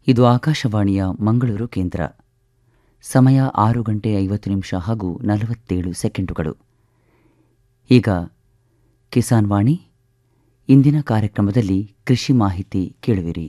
ಇದು ಆಕಾಶವಾಣಿಯ ಮಂಗಳೂರು ಕೇಂದ್ರ ಸಮಯ ಆರು ಗಂಟೆ ಐವತ್ತು ನಿಮಿಷ ಹಾಗೂ ನಲವತ್ತೇಳು ಸೆಕೆಂಡುಗಳು ಈಗ ಕಿಸಾನ್ ವಾಣಿ ಇಂದಿನ ಕಾರ್ಯಕ್ರಮದಲ್ಲಿ ಕೃಷಿ ಮಾಹಿತಿ ಕೇಳುವಿರಿ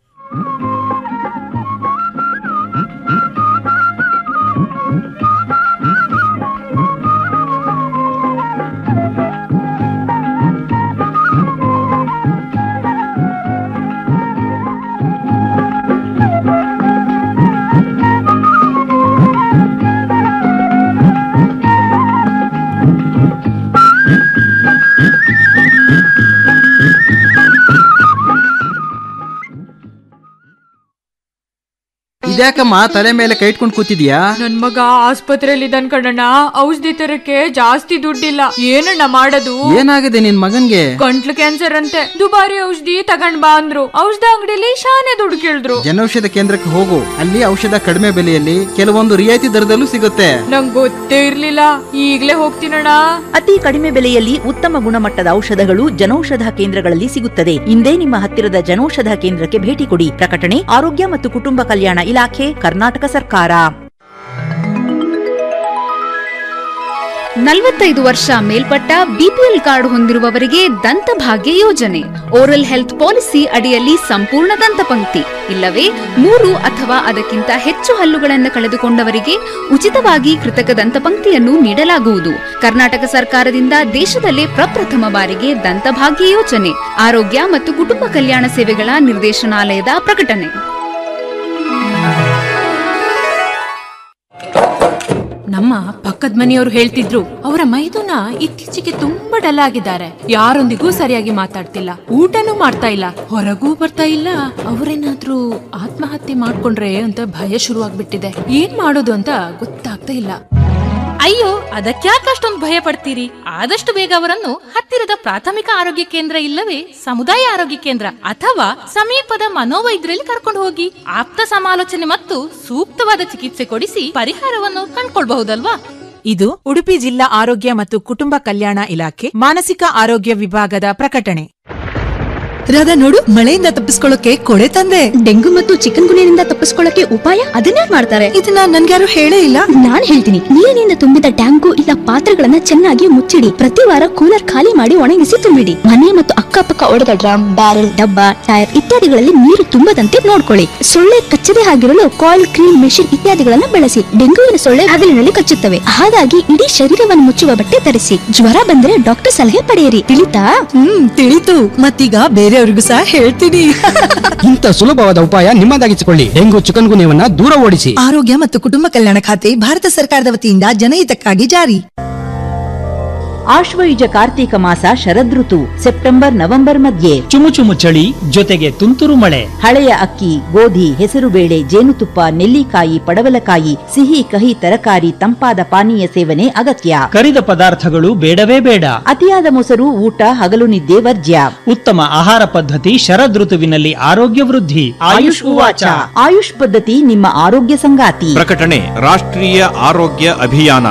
ಇದ್ಯಾಕಮ್ಮ ತಲೆ ಮೇಲೆ ಕೈ ಇಟ್ಕೊಂಡು ಕೂತಿದ್ಯಾ ನನ್ ಮಗ ಆಸ್ಪತ್ರೆಯಲ್ಲಿ ಇದ್ದಾನ್ ಕಣಣ್ಣ ಔಷಧಿ ತರಕ್ಕೆ ಜಾಸ್ತಿ ದುಡ್ಡಿಲ್ಲ ಏನಣ್ಣ ಮಾಡೋದು ಏನಾಗಿದೆ ನಿನ್ ಮಗನ್ಗೆ ಗಂಟ್ಲು ಕ್ಯಾನ್ಸರ್ ಅಂತೆ ದುಬಾರಿ ಔಷಧಿ ತಗೊಂಡ್ ಬಾ ಅಂದ್ರು ಔಷಧ ಅಂಗಡಿಲಿ ಶಾನೆ ದುಡ್ಡು ಕೇಳಿದ್ರು ಜನೌಷಧ ಕೇಂದ್ರಕ್ಕೆ ಹೋಗು ಅಲ್ಲಿ ಔಷಧ ಕಡಿಮೆ ಬೆಲೆಯಲ್ಲಿ ಕೆಲವೊಂದು ರಿಯಾಯಿತಿ ದರದಲ್ಲೂ ಸಿಗುತ್ತೆ ನಂಗ್ ಗೊತ್ತೇ ಇರ್ಲಿಲ್ಲ ಈಗ್ಲೇ ಹೋಗ್ತೀನಣ್ಣ ಅತಿ ಕಡಿಮೆ ಬೆಲೆಯಲ್ಲಿ ಉತ್ತಮ ಗುಣಮಟ್ಟದ ಔಷಧಗಳು ಜನೌಷಧ ಕೇಂದ್ರಗಳಲ್ಲಿ ಸಿಗುತ್ತದೆ ಇಂದೇ ನಿಮ್ಮ ಹತ್ತಿರದ ಜನೌಷಧ ಕೇಂದ್ರಕ್ಕೆ ಭೇಟಿ ಕೊಡಿ ಪ್ರಕಟಣೆ ಆರೋಗ್ಯ ಮತ್ತು ಕುಟುಂಬ ಕಲ್ಯಾಣ ಇಲಾಖೆ ಕರ್ನಾಟಕ ಸರ್ಕಾರ ನಲವತ್ತೈದು ವರ್ಷ ಮೇಲ್ಪಟ್ಟ ಬಿಪಿಎಲ್ ಕಾರ್ಡ್ ಹೊಂದಿರುವವರಿಗೆ ದಂತಭಾಗ್ಯ ಯೋಜನೆ ಓರಲ್ ಹೆಲ್ತ್ ಪಾಲಿಸಿ ಅಡಿಯಲ್ಲಿ ಸಂಪೂರ್ಣ ದಂತಪಂಕ್ತಿ ಇಲ್ಲವೇ ಮೂರು ಅಥವಾ ಅದಕ್ಕಿಂತ ಹೆಚ್ಚು ಹಲ್ಲುಗಳನ್ನು ಕಳೆದುಕೊಂಡವರಿಗೆ ಉಚಿತವಾಗಿ ಕೃತಕ ದಂತಪಂಕ್ತಿಯನ್ನು ನೀಡಲಾಗುವುದು ಕರ್ನಾಟಕ ಸರ್ಕಾರದಿಂದ ದೇಶದಲ್ಲೇ ಪ್ರಪ್ರಥಮ ಬಾರಿಗೆ ದಂತಭಾಗ್ಯ ಯೋಜನೆ ಆರೋಗ್ಯ ಮತ್ತು ಕುಟುಂಬ ಕಲ್ಯಾಣ ಸೇವೆಗಳ ನಿರ್ದೇಶನಾಲಯದ ಪ್ರಕಟಣೆ ನಮ್ಮ ಪಕ್ಕದ ಮನೆಯವರು ಹೇಳ್ತಿದ್ರು ಅವರ ಮೈದುನ ಇತ್ತೀಚೆಗೆ ತುಂಬಾ ಡಲ್ ಆಗಿದ್ದಾರೆ ಯಾರೊಂದಿಗೂ ಸರಿಯಾಗಿ ಮಾತಾಡ್ತಿಲ್ಲ ಊಟನೂ ಮಾಡ್ತಾ ಇಲ್ಲ ಹೊರಗೂ ಬರ್ತಾ ಇಲ್ಲ ಅವರೇನಾದ್ರೂ ಆತ್ಮಹತ್ಯೆ ಮಾಡ್ಕೊಂಡ್ರೆ ಅಂತ ಭಯ ಶುರುವಾಗ್ಬಿಟ್ಟಿದೆ ಏನ್ ಮಾಡೋದು ಅಂತ ಗೊತ್ತಾಗ್ತಾ ಇಲ್ಲ ಅಯ್ಯೋ ಅದಕ್ಯಾಕೆ ಅಷ್ಟೊಂದು ಭಯ ಪಡ್ತೀರಿ ಆದಷ್ಟು ಬೇಗ ಅವರನ್ನು ಹತ್ತಿರದ ಪ್ರಾಥಮಿಕ ಆರೋಗ್ಯ ಕೇಂದ್ರ ಇಲ್ಲವೇ ಸಮುದಾಯ ಆರೋಗ್ಯ ಕೇಂದ್ರ ಅಥವಾ ಸಮೀಪದ ಮನೋವೈದ್ಯರಲ್ಲಿ ಕರ್ಕೊಂಡು ಹೋಗಿ ಆಪ್ತ ಸಮಾಲೋಚನೆ ಮತ್ತು ಸೂಕ್ತವಾದ ಚಿಕಿತ್ಸೆ ಕೊಡಿಸಿ ಪರಿಹಾರವನ್ನು ಕಂಡ್ಕೊಳ್ಬಹುದಲ್ವಾ ಇದು ಉಡುಪಿ ಜಿಲ್ಲಾ ಆರೋಗ್ಯ ಮತ್ತು ಕುಟುಂಬ ಕಲ್ಯಾಣ ಇಲಾಖೆ ಮಾನಸಿಕ ಆರೋಗ್ಯ ವಿಭಾಗದ ಪ್ರಕಟಣೆ ರಾಧಾ ನೋಡು ಮಳೆಯಿಂದ ತಪ್ಪಿಸ್ಕೊಳ್ಳೋಕೆ ಕೊಡೆ ತಂದೆ ಡೆಂಗು ಮತ್ತು ಚಿಕನ್ ಗುನಿಯಿಂದ ತಪ್ಪಿಸ್ಕೊಳ್ಳಕ್ಕೆ ಉಪಾಯ ಅದನ್ನೇ ಮಾಡ್ತಾರೆ ಇದನ್ನ ನನ್ಗ್ಯಾರು ಹೇಳೇ ಇಲ್ಲ ನಾನ್ ಹೇಳ್ತೀನಿ ನೀರಿನಿಂದ ತುಂಬಿದ ಟ್ಯಾಂಕು ಇಲ್ಲ ಪಾತ್ರೆಗಳನ್ನ ಚೆನ್ನಾಗಿ ಮುಚ್ಚಿಡಿ ಪ್ರತಿ ವಾರ ಕೂಲರ್ ಖಾಲಿ ಮಾಡಿ ಒಣಗಿಸಿ ತುಂಬಿಡಿ ಮನೆ ಮತ್ತು ಅಕ್ಕಪಕ್ಕ ಒಡೆದ ಡ್ರಮ್ ಬ್ಯಾರೆಲ್ ಡಬ್ಬ ಟೈರ್ ಇತ್ಯಾದಿಗಳಲ್ಲಿ ನೀರು ತುಂಬದಂತೆ ನೋಡ್ಕೊಳ್ಳಿ ಸೊಳ್ಳೆ ಕಚ್ಚದೆ ಆಗಿರಲು ಕಾಯಿಲ್ ಕ್ರೀಮ್ ಮೆಷಿನ್ ಇತ್ಯಾದಿಗಳನ್ನ ಬಳಸಿ ಡೆಂಗುವಿನ ಸೊಳ್ಳೆ ಹಗಲಿನಲ್ಲಿ ಕಚ್ಚುತ್ತವೆ ಹಾಗಾಗಿ ಇಡೀ ಶರೀರವನ್ನು ಮುಚ್ಚುವ ಬಟ್ಟೆ ಧರಿಸಿ ಜ್ವರ ಬಂದ್ರೆ ಡಾಕ್ಟರ್ ಸಲಹೆ ಪಡೆಯಿರಿ ತಿಳಿತಾ ಹ್ಮ್ ತಿಳಿತು ಮತ್ತೀಗ ಬೇರೆಯವ್ರಿಗೂ ಸಹ ಹೇಳ್ತೀನಿ ಇಂಥ ಸುಲಭವಾದ ಉಪಾಯ ನಿಮ್ಮದಾಗಿಸಿಕೊಳ್ಳಿ ಡೆಂಗು ಚಿಕನ್ ಗುನ್ಯವನ್ನ ದೂರ ಓಡಿಸಿ ಆರೋಗ್ಯ ಮತ್ತು ಕುಟುಂಬ ಕಲ್ಯಾಣ ಖಾತೆ ಭಾರತ ಸರ್ಕಾರದ ವತಿಯಿಂದ ಜನಹಿತಕ್ಕಾಗಿ ಜಾರಿ ಆಶ್ವಯುಜ ಕಾರ್ತೀಕ ಮಾಸ ಶರದೃತು ಸೆಪ್ಟೆಂಬರ್ ನವೆಂಬರ್ ಮಧ್ಯೆ ಚುಮು ಚುಮು ಚಳಿ ಜೊತೆಗೆ ತುಂತುರು ಮಳೆ ಹಳೆಯ ಅಕ್ಕಿ ಗೋಧಿ ಹೆಸರುಬೇಳೆ ಜೇನುತುಪ್ಪ ನೆಲ್ಲಿಕಾಯಿ ಪಡವಲಕಾಯಿ ಸಿಹಿ ಕಹಿ ತರಕಾರಿ ತಂಪಾದ ಪಾನೀಯ ಸೇವನೆ ಅಗತ್ಯ ಕರಿದ ಪದಾರ್ಥಗಳು ಬೇಡವೇ ಬೇಡ ಅತಿಯಾದ ಮೊಸರು ಊಟ ಹಗಲು ನಿದ್ದೆ ವರ್ಜ್ಯ ಉತ್ತಮ ಆಹಾರ ಪದ್ಧತಿ ಶರದೃತುವಿನಲ್ಲಿ ಆರೋಗ್ಯ ವೃದ್ಧಿ ಆಯುಷ್ ಉವಾಚ ಆಯುಷ್ ಪದ್ಧತಿ ನಿಮ್ಮ ಆರೋಗ್ಯ ಸಂಗಾತಿ ಪ್ರಕಟಣೆ ರಾಷ್ಟ್ರೀಯ ಆರೋಗ್ಯ ಅಭಿಯಾನ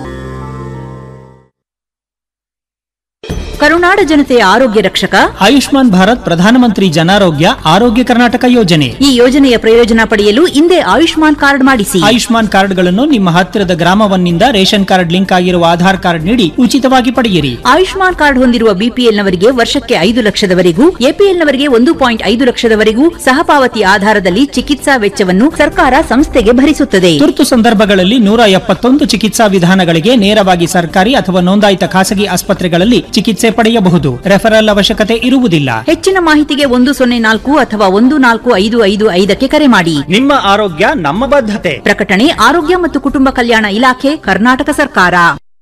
ಕರುನಾಡ ಜನತೆಯ ಆರೋಗ್ಯ ರಕ್ಷಕ ಆಯುಷ್ಮಾನ್ ಭಾರತ್ ಪ್ರಧಾನಮಂತ್ರಿ ಜನಾರೋಗ್ಯ ಆರೋಗ್ಯ ಕರ್ನಾಟಕ ಯೋಜನೆ ಈ ಯೋಜನೆಯ ಪ್ರಯೋಜನ ಪಡೆಯಲು ಹಿಂದೆ ಆಯುಷ್ಮಾನ್ ಕಾರ್ಡ್ ಮಾಡಿಸಿ ಆಯುಷ್ಮಾನ್ ಕಾರ್ಡ್ಗಳನ್ನು ನಿಮ್ಮ ಹತ್ತಿರದ ಗ್ರಾಮವನ್ನಿಂದ ರೇಷನ್ ಕಾರ್ಡ್ ಲಿಂಕ್ ಆಗಿರುವ ಆಧಾರ್ ಕಾರ್ಡ್ ನೀಡಿ ಉಚಿತವಾಗಿ ಪಡೆಯಿರಿ ಆಯುಷ್ಮಾನ್ ಕಾರ್ಡ್ ಹೊಂದಿರುವ ಬಿಪಿಎಲ್ನವರಿಗೆ ವರ್ಷಕ್ಕೆ ಐದು ಲಕ್ಷದವರೆಗೂ ಎಪಿಎಲ್ನವರಿಗೆ ಒಂದು ಪಾಯಿಂಟ್ ಐದು ಲಕ್ಷದವರೆಗೂ ಸಹಪಾವತಿ ಆಧಾರದಲ್ಲಿ ಚಿಕಿತ್ಸಾ ವೆಚ್ಚವನ್ನು ಸರ್ಕಾರ ಸಂಸ್ಥೆಗೆ ಭರಿಸುತ್ತದೆ ತುರ್ತು ಸಂದರ್ಭಗಳಲ್ಲಿ ನೂರ ಎಪ್ಪತ್ತೊಂದು ಚಿಕಿತ್ಸಾ ವಿಧಾನಗಳಿಗೆ ನೇರವಾಗಿ ಸರ್ಕಾರಿ ಅಥವಾ ನೋಂದಾಯಿತ ಖಾಸಗಿ ಆಸ್ಪತ್ರೆಗಳಲ್ಲಿ ಚಿಕಿತ್ಸೆ ಪಡೆಯಬಹುದು ರೆಫರಲ್ ಅವಶ್ಯಕತೆ ಇರುವುದಿಲ್ಲ ಹೆಚ್ಚಿನ ಮಾಹಿತಿಗೆ ಒಂದು ಸೊನ್ನೆ ನಾಲ್ಕು ಅಥವಾ ಒಂದು ನಾಲ್ಕು ಐದು ಐದು ಐದಕ್ಕೆ ಕರೆ ಮಾಡಿ ನಿಮ್ಮ ಆರೋಗ್ಯ ನಮ್ಮ ಬದ್ಧತೆ ಪ್ರಕಟಣೆ ಆರೋಗ್ಯ ಮತ್ತು ಕುಟುಂಬ ಕಲ್ಯಾಣ ಇಲಾಖೆ ಕರ್ನಾಟಕ ಸರ್ಕಾರ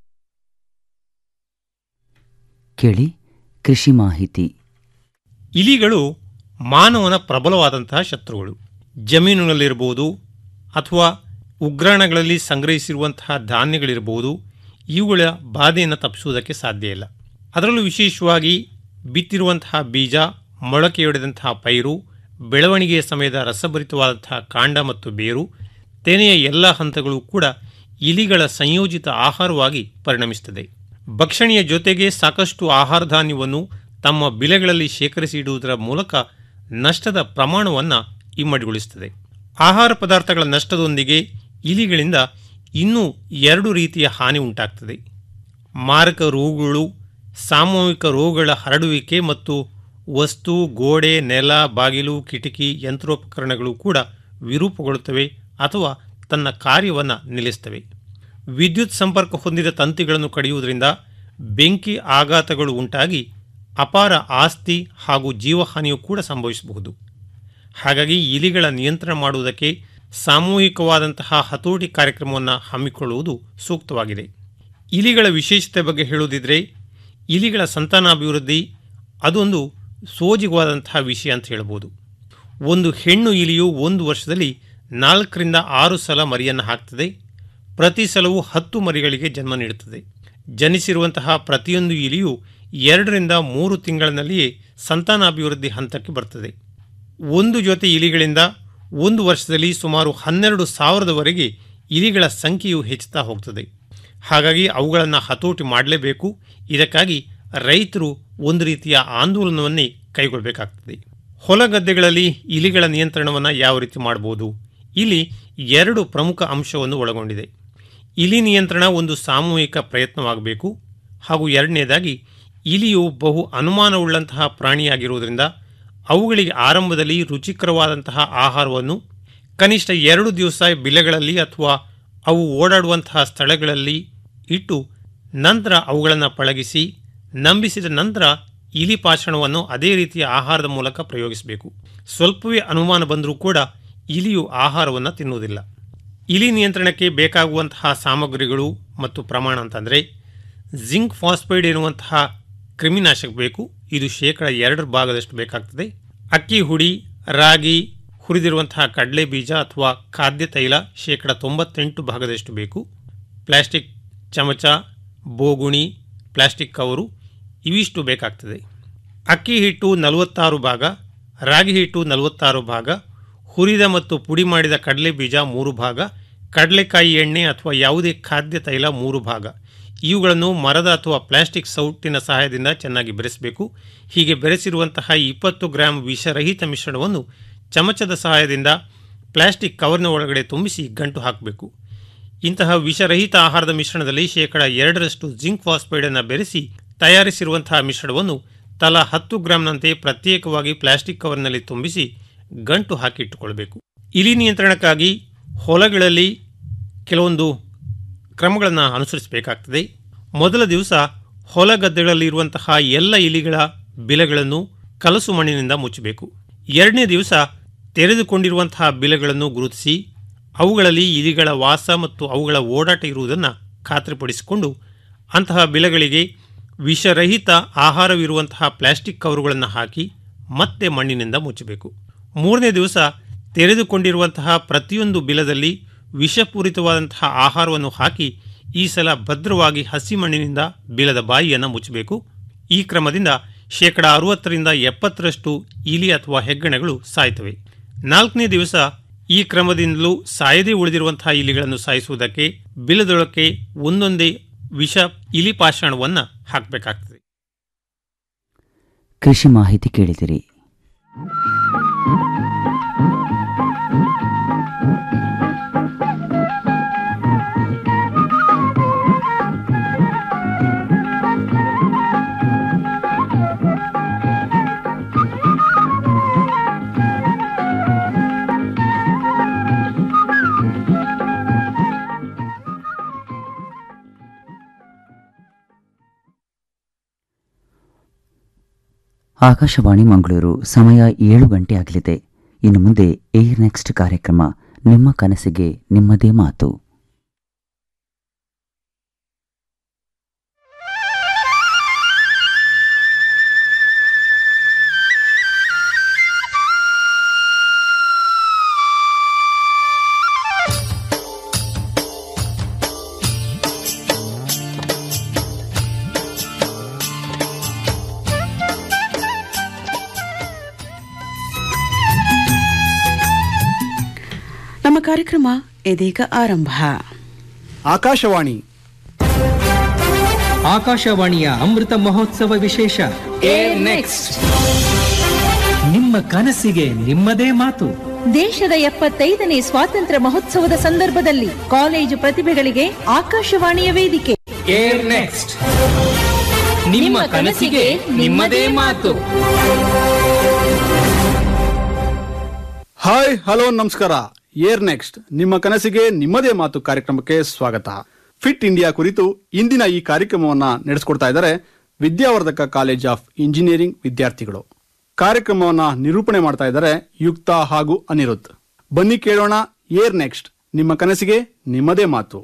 ಕೇಳಿ ಕೃಷಿ ಮಾಹಿತಿ ಇಲಿಗಳು ಮಾನವನ ಪ್ರಬಲವಾದಂತಹ ಶತ್ರುಗಳು ಜಮೀನಿನಲ್ಲಿರ್ಬೋದು ಅಥವಾ ಉಗ್ರಾಣಗಳಲ್ಲಿ ಸಂಗ್ರಹಿಸಿರುವಂತಹ ಧಾನ್ಯಗಳಿರ್ಬೋದು ಇವುಗಳ ಬಾಧೆಯನ್ನು ತಪ್ಪಿಸುವುದಕ್ಕೆ ಸಾಧ್ಯ ಇಲ್ಲ ಅದರಲ್ಲೂ ವಿಶೇಷವಾಗಿ ಬಿತ್ತಿರುವಂತಹ ಬೀಜ ಮೊಳಕೆಯೊಡೆದಂತಹ ಪೈರು ಬೆಳವಣಿಗೆಯ ಸಮಯದ ರಸಭರಿತವಾದಂತಹ ಕಾಂಡ ಮತ್ತು ಬೇರು ತೆನೆಯ ಎಲ್ಲ ಹಂತಗಳು ಕೂಡ ಇಲಿಗಳ ಸಂಯೋಜಿತ ಆಹಾರವಾಗಿ ಪರಿಣಮಿಸುತ್ತದೆ ಭಕ್ಷಣೆಯ ಜೊತೆಗೆ ಸಾಕಷ್ಟು ಆಹಾರ ಧಾನ್ಯವನ್ನು ತಮ್ಮ ಬಿಲೆಗಳಲ್ಲಿ ಶೇಖರಿಸಿ ಇಡುವುದರ ಮೂಲಕ ನಷ್ಟದ ಪ್ರಮಾಣವನ್ನು ಇಮ್ಮಡಿಗೊಳಿಸುತ್ತದೆ ಆಹಾರ ಪದಾರ್ಥಗಳ ನಷ್ಟದೊಂದಿಗೆ ಇಲಿಗಳಿಂದ ಇನ್ನೂ ಎರಡು ರೀತಿಯ ಹಾನಿ ಉಂಟಾಗ್ತದೆ ಮಾರಕ ರೋಗಗಳು ಸಾಮೂಹಿಕ ರೋಗಗಳ ಹರಡುವಿಕೆ ಮತ್ತು ವಸ್ತು ಗೋಡೆ ನೆಲ ಬಾಗಿಲು ಕಿಟಕಿ ಯಂತ್ರೋಪಕರಣಗಳು ಕೂಡ ವಿರೂಪಗೊಳ್ಳುತ್ತವೆ ಅಥವಾ ತನ್ನ ಕಾರ್ಯವನ್ನು ನಿಲ್ಲಿಸ್ತವೆ ವಿದ್ಯುತ್ ಸಂಪರ್ಕ ಹೊಂದಿದ ತಂತಿಗಳನ್ನು ಕಡಿಯುವುದರಿಂದ ಬೆಂಕಿ ಆಘಾತಗಳು ಉಂಟಾಗಿ ಅಪಾರ ಆಸ್ತಿ ಹಾಗೂ ಜೀವಹಾನಿಯೂ ಕೂಡ ಸಂಭವಿಸಬಹುದು ಹಾಗಾಗಿ ಇಲಿಗಳ ನಿಯಂತ್ರಣ ಮಾಡುವುದಕ್ಕೆ ಸಾಮೂಹಿಕವಾದಂತಹ ಹತೋಟಿ ಕಾರ್ಯಕ್ರಮವನ್ನು ಹಮ್ಮಿಕೊಳ್ಳುವುದು ಸೂಕ್ತವಾಗಿದೆ ಇಲಿಗಳ ವಿಶೇಷತೆ ಬಗ್ಗೆ ಹೇಳುವುದಿದ್ರೆ ಇಲಿಗಳ ಸಂತಾನಾಭಿವೃದ್ಧಿ ಅದೊಂದು ಸೋಜಿಗವಾದಂತಹ ವಿಷಯ ಅಂತ ಹೇಳ್ಬೋದು ಒಂದು ಹೆಣ್ಣು ಇಲಿಯು ಒಂದು ವರ್ಷದಲ್ಲಿ ನಾಲ್ಕರಿಂದ ಆರು ಸಲ ಮರಿಯನ್ನು ಹಾಕ್ತದೆ ಪ್ರತಿ ಸಲವೂ ಹತ್ತು ಮರಿಗಳಿಗೆ ಜನ್ಮ ನೀಡುತ್ತದೆ ಜನಿಸಿರುವಂತಹ ಪ್ರತಿಯೊಂದು ಇಲಿಯು ಎರಡರಿಂದ ಮೂರು ತಿಂಗಳಿನಲ್ಲಿಯೇ ಸಂತಾನಾಭಿವೃದ್ಧಿ ಹಂತಕ್ಕೆ ಬರ್ತದೆ ಒಂದು ಜೊತೆ ಇಲಿಗಳಿಂದ ಒಂದು ವರ್ಷದಲ್ಲಿ ಸುಮಾರು ಹನ್ನೆರಡು ಸಾವಿರದವರೆಗೆ ಇಲಿಗಳ ಸಂಖ್ಯೆಯು ಹೆಚ್ಚುತ್ತಾ ಹೋಗ್ತದೆ ಹಾಗಾಗಿ ಅವುಗಳನ್ನು ಹತೋಟಿ ಮಾಡಲೇಬೇಕು ಇದಕ್ಕಾಗಿ ರೈತರು ಒಂದು ರೀತಿಯ ಆಂದೋಲನವನ್ನೇ ಕೈಗೊಳ್ಳಬೇಕಾಗ್ತದೆ ಹೊಲ ಗದ್ದೆಗಳಲ್ಲಿ ಇಲಿಗಳ ನಿಯಂತ್ರಣವನ್ನು ಯಾವ ರೀತಿ ಮಾಡಬಹುದು ಇಲ್ಲಿ ಎರಡು ಪ್ರಮುಖ ಅಂಶವನ್ನು ಒಳಗೊಂಡಿದೆ ಇಲಿ ನಿಯಂತ್ರಣ ಒಂದು ಸಾಮೂಹಿಕ ಪ್ರಯತ್ನವಾಗಬೇಕು ಹಾಗೂ ಎರಡನೇದಾಗಿ ಇಲಿಯು ಬಹು ಅನುಮಾನವುಳ್ಳಂತಹ ಪ್ರಾಣಿಯಾಗಿರುವುದರಿಂದ ಅವುಗಳಿಗೆ ಆರಂಭದಲ್ಲಿ ರುಚಿಕರವಾದಂತಹ ಆಹಾರವನ್ನು ಕನಿಷ್ಠ ಎರಡು ದಿವಸ ಬಿಲೆಗಳಲ್ಲಿ ಅಥವಾ ಅವು ಓಡಾಡುವಂತಹ ಸ್ಥಳಗಳಲ್ಲಿ ಇಟ್ಟು ನಂತರ ಅವುಗಳನ್ನು ಪಳಗಿಸಿ ನಂಬಿಸಿದ ನಂತರ ಇಲಿ ಪಾಷಣವನ್ನು ಅದೇ ರೀತಿಯ ಆಹಾರದ ಮೂಲಕ ಪ್ರಯೋಗಿಸಬೇಕು ಸ್ವಲ್ಪವೇ ಅನುಮಾನ ಬಂದರೂ ಕೂಡ ಇಲಿಯು ಆಹಾರವನ್ನು ತಿನ್ನುವುದಿಲ್ಲ ಇಲಿ ನಿಯಂತ್ರಣಕ್ಕೆ ಬೇಕಾಗುವಂತಹ ಸಾಮಗ್ರಿಗಳು ಮತ್ತು ಪ್ರಮಾಣ ಅಂತಂದರೆ ಜಿಂಕ್ ಫಾಸ್ಫೈಡ್ ಎನ್ನುವಂತಹ ಕ್ರಿಮಿನಾಶಕ ಬೇಕು ಇದು ಶೇಕಡ ಎರಡರ ಭಾಗದಷ್ಟು ಬೇಕಾಗ್ತದೆ ಅಕ್ಕಿ ಹುಡಿ ರಾಗಿ ಹುರಿದಿರುವಂತಹ ಕಡಲೆ ಬೀಜ ಅಥವಾ ಖಾದ್ಯ ತೈಲ ಶೇಕಡ ತೊಂಬತ್ತೆಂಟು ಭಾಗದಷ್ಟು ಬೇಕು ಪ್ಲಾಸ್ಟಿಕ್ ಚಮಚ ಬೋಗುಣಿ ಪ್ಲಾಸ್ಟಿಕ್ ಕವರು ಇವಿಷ್ಟು ಬೇಕಾಗ್ತದೆ ಅಕ್ಕಿ ಹಿಟ್ಟು ನಲವತ್ತಾರು ಭಾಗ ರಾಗಿ ಹಿಟ್ಟು ನಲವತ್ತಾರು ಭಾಗ ಹುರಿದ ಮತ್ತು ಪುಡಿ ಮಾಡಿದ ಕಡಲೆ ಬೀಜ ಮೂರು ಭಾಗ ಕಡಲೆಕಾಯಿ ಎಣ್ಣೆ ಅಥವಾ ಯಾವುದೇ ಖಾದ್ಯ ತೈಲ ಮೂರು ಭಾಗ ಇವುಗಳನ್ನು ಮರದ ಅಥವಾ ಪ್ಲಾಸ್ಟಿಕ್ ಸೌಟಿನ ಸಹಾಯದಿಂದ ಚೆನ್ನಾಗಿ ಬೆರೆಸಬೇಕು ಹೀಗೆ ಬೆರೆಸಿರುವಂತಹ ಇಪ್ಪತ್ತು ಗ್ರಾಂ ವಿಷರಹಿತ ಮಿಶ್ರಣವನ್ನು ಚಮಚದ ಸಹಾಯದಿಂದ ಪ್ಲಾಸ್ಟಿಕ್ ಕವರ್ನ ಒಳಗಡೆ ತುಂಬಿಸಿ ಗಂಟು ಹಾಕಬೇಕು ಇಂತಹ ವಿಷರಹಿತ ಆಹಾರದ ಮಿಶ್ರಣದಲ್ಲಿ ಶೇಕಡ ಎರಡರಷ್ಟು ಜಿಂಕ್ ಫಾಸ್ಫೈಡನ್ನು ಬೆರೆಸಿ ತಯಾರಿಸಿರುವಂತಹ ಮಿಶ್ರಣವನ್ನು ತಲಾ ಹತ್ತು ಗ್ರಾಂನಂತೆ ಪ್ರತ್ಯೇಕವಾಗಿ ಪ್ಲಾಸ್ಟಿಕ್ ಕವರ್ನಲ್ಲಿ ತುಂಬಿಸಿ ಗಂಟು ಹಾಕಿಟ್ಟುಕೊಳ್ಬೇಕು ಇಲಿ ನಿಯಂತ್ರಣಕ್ಕಾಗಿ ಹೊಲಗಳಲ್ಲಿ ಕೆಲವೊಂದು ಕ್ರಮಗಳನ್ನು ಅನುಸರಿಸಬೇಕಾಗ್ತದೆ ಮೊದಲ ದಿವಸ ಹೊಲ ಗದ್ದೆಗಳಲ್ಲಿ ಇರುವಂತಹ ಎಲ್ಲ ಇಲಿಗಳ ಬಿಲೆಗಳನ್ನು ಕಲಸು ಮಣ್ಣಿನಿಂದ ಮುಚ್ಚಬೇಕು ಎರಡನೇ ದಿವಸ ತೆರೆದುಕೊಂಡಿರುವಂತಹ ಬಿಲೆಗಳನ್ನು ಗುರುತಿಸಿ ಅವುಗಳಲ್ಲಿ ಇಲಿಗಳ ವಾಸ ಮತ್ತು ಅವುಗಳ ಓಡಾಟ ಇರುವುದನ್ನು ಖಾತ್ರಿಪಡಿಸಿಕೊಂಡು ಅಂತಹ ಬಿಲೆಗಳಿಗೆ ವಿಷರಹಿತ ಆಹಾರವಿರುವಂತಹ ಪ್ಲಾಸ್ಟಿಕ್ ಕವರುಗಳನ್ನು ಹಾಕಿ ಮತ್ತೆ ಮಣ್ಣಿನಿಂದ ಮುಚ್ಚಬೇಕು ಮೂರನೇ ದಿವಸ ತೆರೆದುಕೊಂಡಿರುವಂತಹ ಪ್ರತಿಯೊಂದು ಬಿಲದಲ್ಲಿ ವಿಷಪೂರಿತವಾದಂತಹ ಆಹಾರವನ್ನು ಹಾಕಿ ಈ ಸಲ ಭದ್ರವಾಗಿ ಹಸಿ ಮಣ್ಣಿನಿಂದ ಬಿಲದ ಬಾಯಿಯನ್ನು ಮುಚ್ಚಬೇಕು ಈ ಕ್ರಮದಿಂದ ಶೇಕಡ ಅರವತ್ತರಿಂದ ಎಪ್ಪತ್ತರಷ್ಟು ಇಲಿ ಅಥವಾ ಹೆಗ್ಗಣಗಳು ಸಾಯ್ತವೆ ನಾಲ್ಕನೇ ದಿವಸ ಈ ಕ್ರಮದಿಂದಲೂ ಸಾಯದೇ ಉಳಿದಿರುವಂತಹ ಇಲಿಗಳನ್ನು ಸಾಯಿಸುವುದಕ್ಕೆ ಬಿಲದೊಳಕ್ಕೆ ಒಂದೊಂದೇ ವಿಷ ಇಲಿ ಪಾಷಾಣವನ್ನು ಹಾಕಬೇಕಾಗ್ತದೆ ಕೃಷಿ ಮಾಹಿತಿ ಕೇಳಿದಿರಿ ಆಕಾಶವಾಣಿ ಮಂಗಳೂರು ಸಮಯ ಏಳು ಗಂಟೆ ಆಗಲಿದೆ ಇನ್ನು ಮುಂದೆ ಏರ್ ನೆಕ್ಸ್ಟ್ ಕಾರ್ಯಕ್ರಮ ನಿಮ್ಮ ಕನಸಿಗೆ ನಿಮ್ಮದೇ ಮಾತು ನಮ್ಮ ಕಾರ್ಯಕ್ರಮ ಇದೀಗ ಆರಂಭ ಆಕಾಶವಾಣಿ ಆಕಾಶವಾಣಿಯ ಅಮೃತ ಮಹೋತ್ಸವ ವಿಶೇಷ ಏರ್ ನೆಕ್ಸ್ಟ್ ನಿಮ್ಮ ಕನಸಿಗೆ ನಿಮ್ಮದೇ ಮಾತು ದೇಶದ ಎಪ್ಪತ್ತೈದನೇ ಸ್ವಾತಂತ್ರ್ಯ ಮಹೋತ್ಸವದ ಸಂದರ್ಭದಲ್ಲಿ ಕಾಲೇಜು ಪ್ರತಿಭೆಗಳಿಗೆ ಆಕಾಶವಾಣಿಯ ವೇದಿಕೆ ಏರ್ ನೆಕ್ಸ್ಟ್ ನಿಮ್ಮ ಕನಸಿಗೆ ನಿಮ್ಮದೇ ಮಾತು ಹಾಯ್ ಹಲೋ ನಮಸ್ಕಾರ ಏರ್ ನೆಕ್ಸ್ಟ್ ನಿಮ್ಮ ಕನಸಿಗೆ ನಿಮ್ಮದೇ ಮಾತು ಕಾರ್ಯಕ್ರಮಕ್ಕೆ ಸ್ವಾಗತ ಫಿಟ್ ಇಂಡಿಯಾ ಕುರಿತು ಇಂದಿನ ಈ ಕಾರ್ಯಕ್ರಮವನ್ನ ನಡೆಸಿಕೊಡ್ತಾ ಇದ್ದಾರೆ ವಿದ್ಯಾವರ್ಧಕ ಕಾಲೇಜ್ ಆಫ್ ಇಂಜಿನಿಯರಿಂಗ್ ವಿದ್ಯಾರ್ಥಿಗಳು ಕಾರ್ಯಕ್ರಮವನ್ನ ನಿರೂಪಣೆ ಮಾಡ್ತಾ ಇದ್ದಾರೆ ಯುಕ್ತ ಹಾಗೂ ಅನಿರುದ್ಧ್ ಬನ್ನಿ ಕೇಳೋಣ ಏರ್ ನೆಕ್ಸ್ಟ್ ನಿಮ್ಮ ಕನಸಿಗೆ ನಿಮ್ಮದೇ ಮಾತು